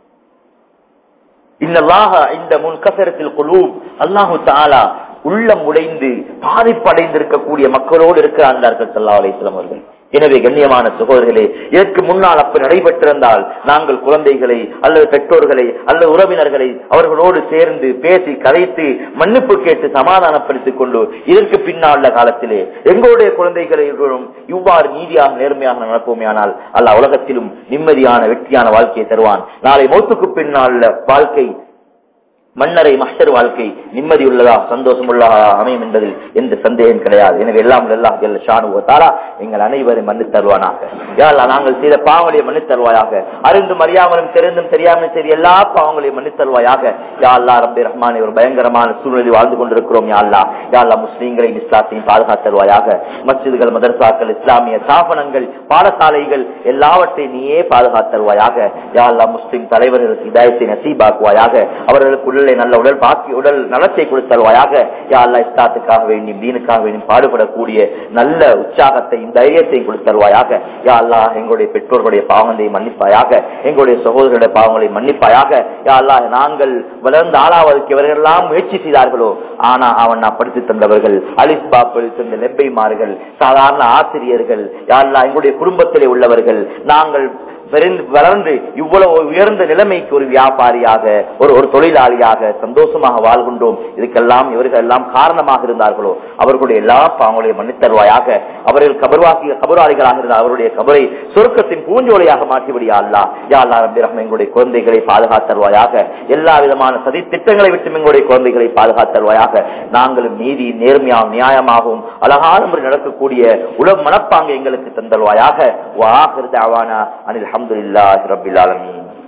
இன்னல்லாக இந்த முன்கசரத்தில் குழு அல்லாஹு தாலா உள்ளம் உடைந்து பாதிப்படைந்திருக்கக்கூடிய மக்களோடு இருக்கிறார்கள் சல்லா அலிஸ்லாம் அவர்கள் எனவே கண்ணியமான சகோதரர்களே இதற்கு முன்னால் அப்ப நடைபெற்றிருந்தால் நாங்கள் குழந்தைகளை அல்லது பெற்றோர்களை அல்லது உறவினர்களை அவர்களோடு சேர்ந்து பேசி கதைத்து மன்னிப்பு கேட்டு சமாதானப்படுத்திக் கொண்டு இதற்கு பின்னால் காலத்திலே எங்களுடைய குழந்தைகளை இவ்வாறு நீதியாக நேர்மையாக நடப்போமே ஆனால் அல்ல உலகத்திலும் நிம்மதியான வெற்றியான வாழ்க்கையை தருவான் நாளை மௌத்துக்கு பின்னால் வாழ்க்கை மன்னரை மஸ்டர் வாழ்க்கை நிம்மதி உள்ளதா சந்தோஷம் உள்ளதா அமையும் என்பதில் எந்த சந்தேகம் கிடையாது எனவே எல்லாம் எல்லாம் ஷானுவத்தாரா எங்கள் அனைவரும் மன்னித் தருவானாக யாழ் நாங்கள் செய்த பாவங்களை மன்னித் தருவாயாக அறிந்தும் அறியாமலும் தெரிந்தும் தெரியாமலும் சரி எல்லா பாவங்களையும் மன்னித் தருவாயாக யா அல்லா ரம்பி ரஹ்மான் ஒரு பயங்கரமான சூழ்நிலை வாழ்ந்து கொண்டிருக்கிறோம் யா அல்லா யா அல்லா முஸ்லீம்களை இஸ்லாத்தையும் பாதுகாத்து தருவாயாக மஸ்ஜிதுகள் மதரசாக்கள் இஸ்லாமிய ஸ்தாபனங்கள் பாடசாலைகள் எல்லாவற்றையும் நீயே பாதுகாத்து தருவாயாக யா அல்லா முஸ்லீம் தலைவர்களுக்கு இதாயத்தை நசீபாக்குவாயாக அவர்களுக்கு உடலை நல்ல உடல் பாக்கி உடல் நலத்தை கொடுத்தல்வாயாக யா அல்லா இஸ்லாத்துக்காக வேண்டியும் தீனுக்காக வேண்டியும் பாடுபடக்கூடிய நல்ல உற்சாகத்தையும் தைரியத்தையும் கொடுத்தல்வாயாக யா அல்லா எங்களுடைய பெற்றோர்களுடைய பாவங்களை மன்னிப்பாயாக எங்களுடைய சகோதரர்களுடைய பாவங்களை மன்னிப்பாயாக யா அல்லா நாங்கள் வளர்ந்து ஆளாவதற்கு இவர்களெல்லாம் முயற்சி செய்தார்களோ ஆனா அவன் நான் படித்து தந்தவர்கள் அலிஸ் பாப்பல் தந்த நெப்பைமார்கள் சாதாரண ஆசிரியர்கள் யா அல்லா எங்களுடைய குடும்பத்திலே உள்ளவர்கள் நாங்கள் வளர்ந்து இவ்வளவு உயர்ந்த நிலைமைக்கு ஒரு வியாபாரியாக ஒரு ஒரு தொழிலாளியாக சந்தோஷமாக வாழ்கின்றோம் இதுக்கெல்லாம் இவர்கள் எல்லாம் காரணமாக இருந்தார்களோ அவர்களுடைய எல்லா பாவங்களையும் மன்னித்தருவாயாக அவர்கள் கபர்வாக்கி கபராளிகளாக இருந்த அவருடைய கபரை சொருக்கத்தின் பூஞ்சோலையாக மாற்றிவிடியா அல்லா யா அல்லா ரபி ரஹ்ம எங்களுடைய குழந்தைகளை பாதுகாத்தருவாயாக எல்லா விதமான சதி திட்டங்களை விட்டு எங்களுடைய குழந்தைகளை பாதுகாத்தருவாயாக நாங்களும் நீதி நேர்மையாகவும் நியாயமாகவும் அழகான முறை நடக்கக்கூடிய உலக மனப்பாங்க எங்களுக்கு தந்தல்வாயாக வாஹிர் தாவானா அனில் அலமதுல்லாஹி ரபில் ஆலமீன்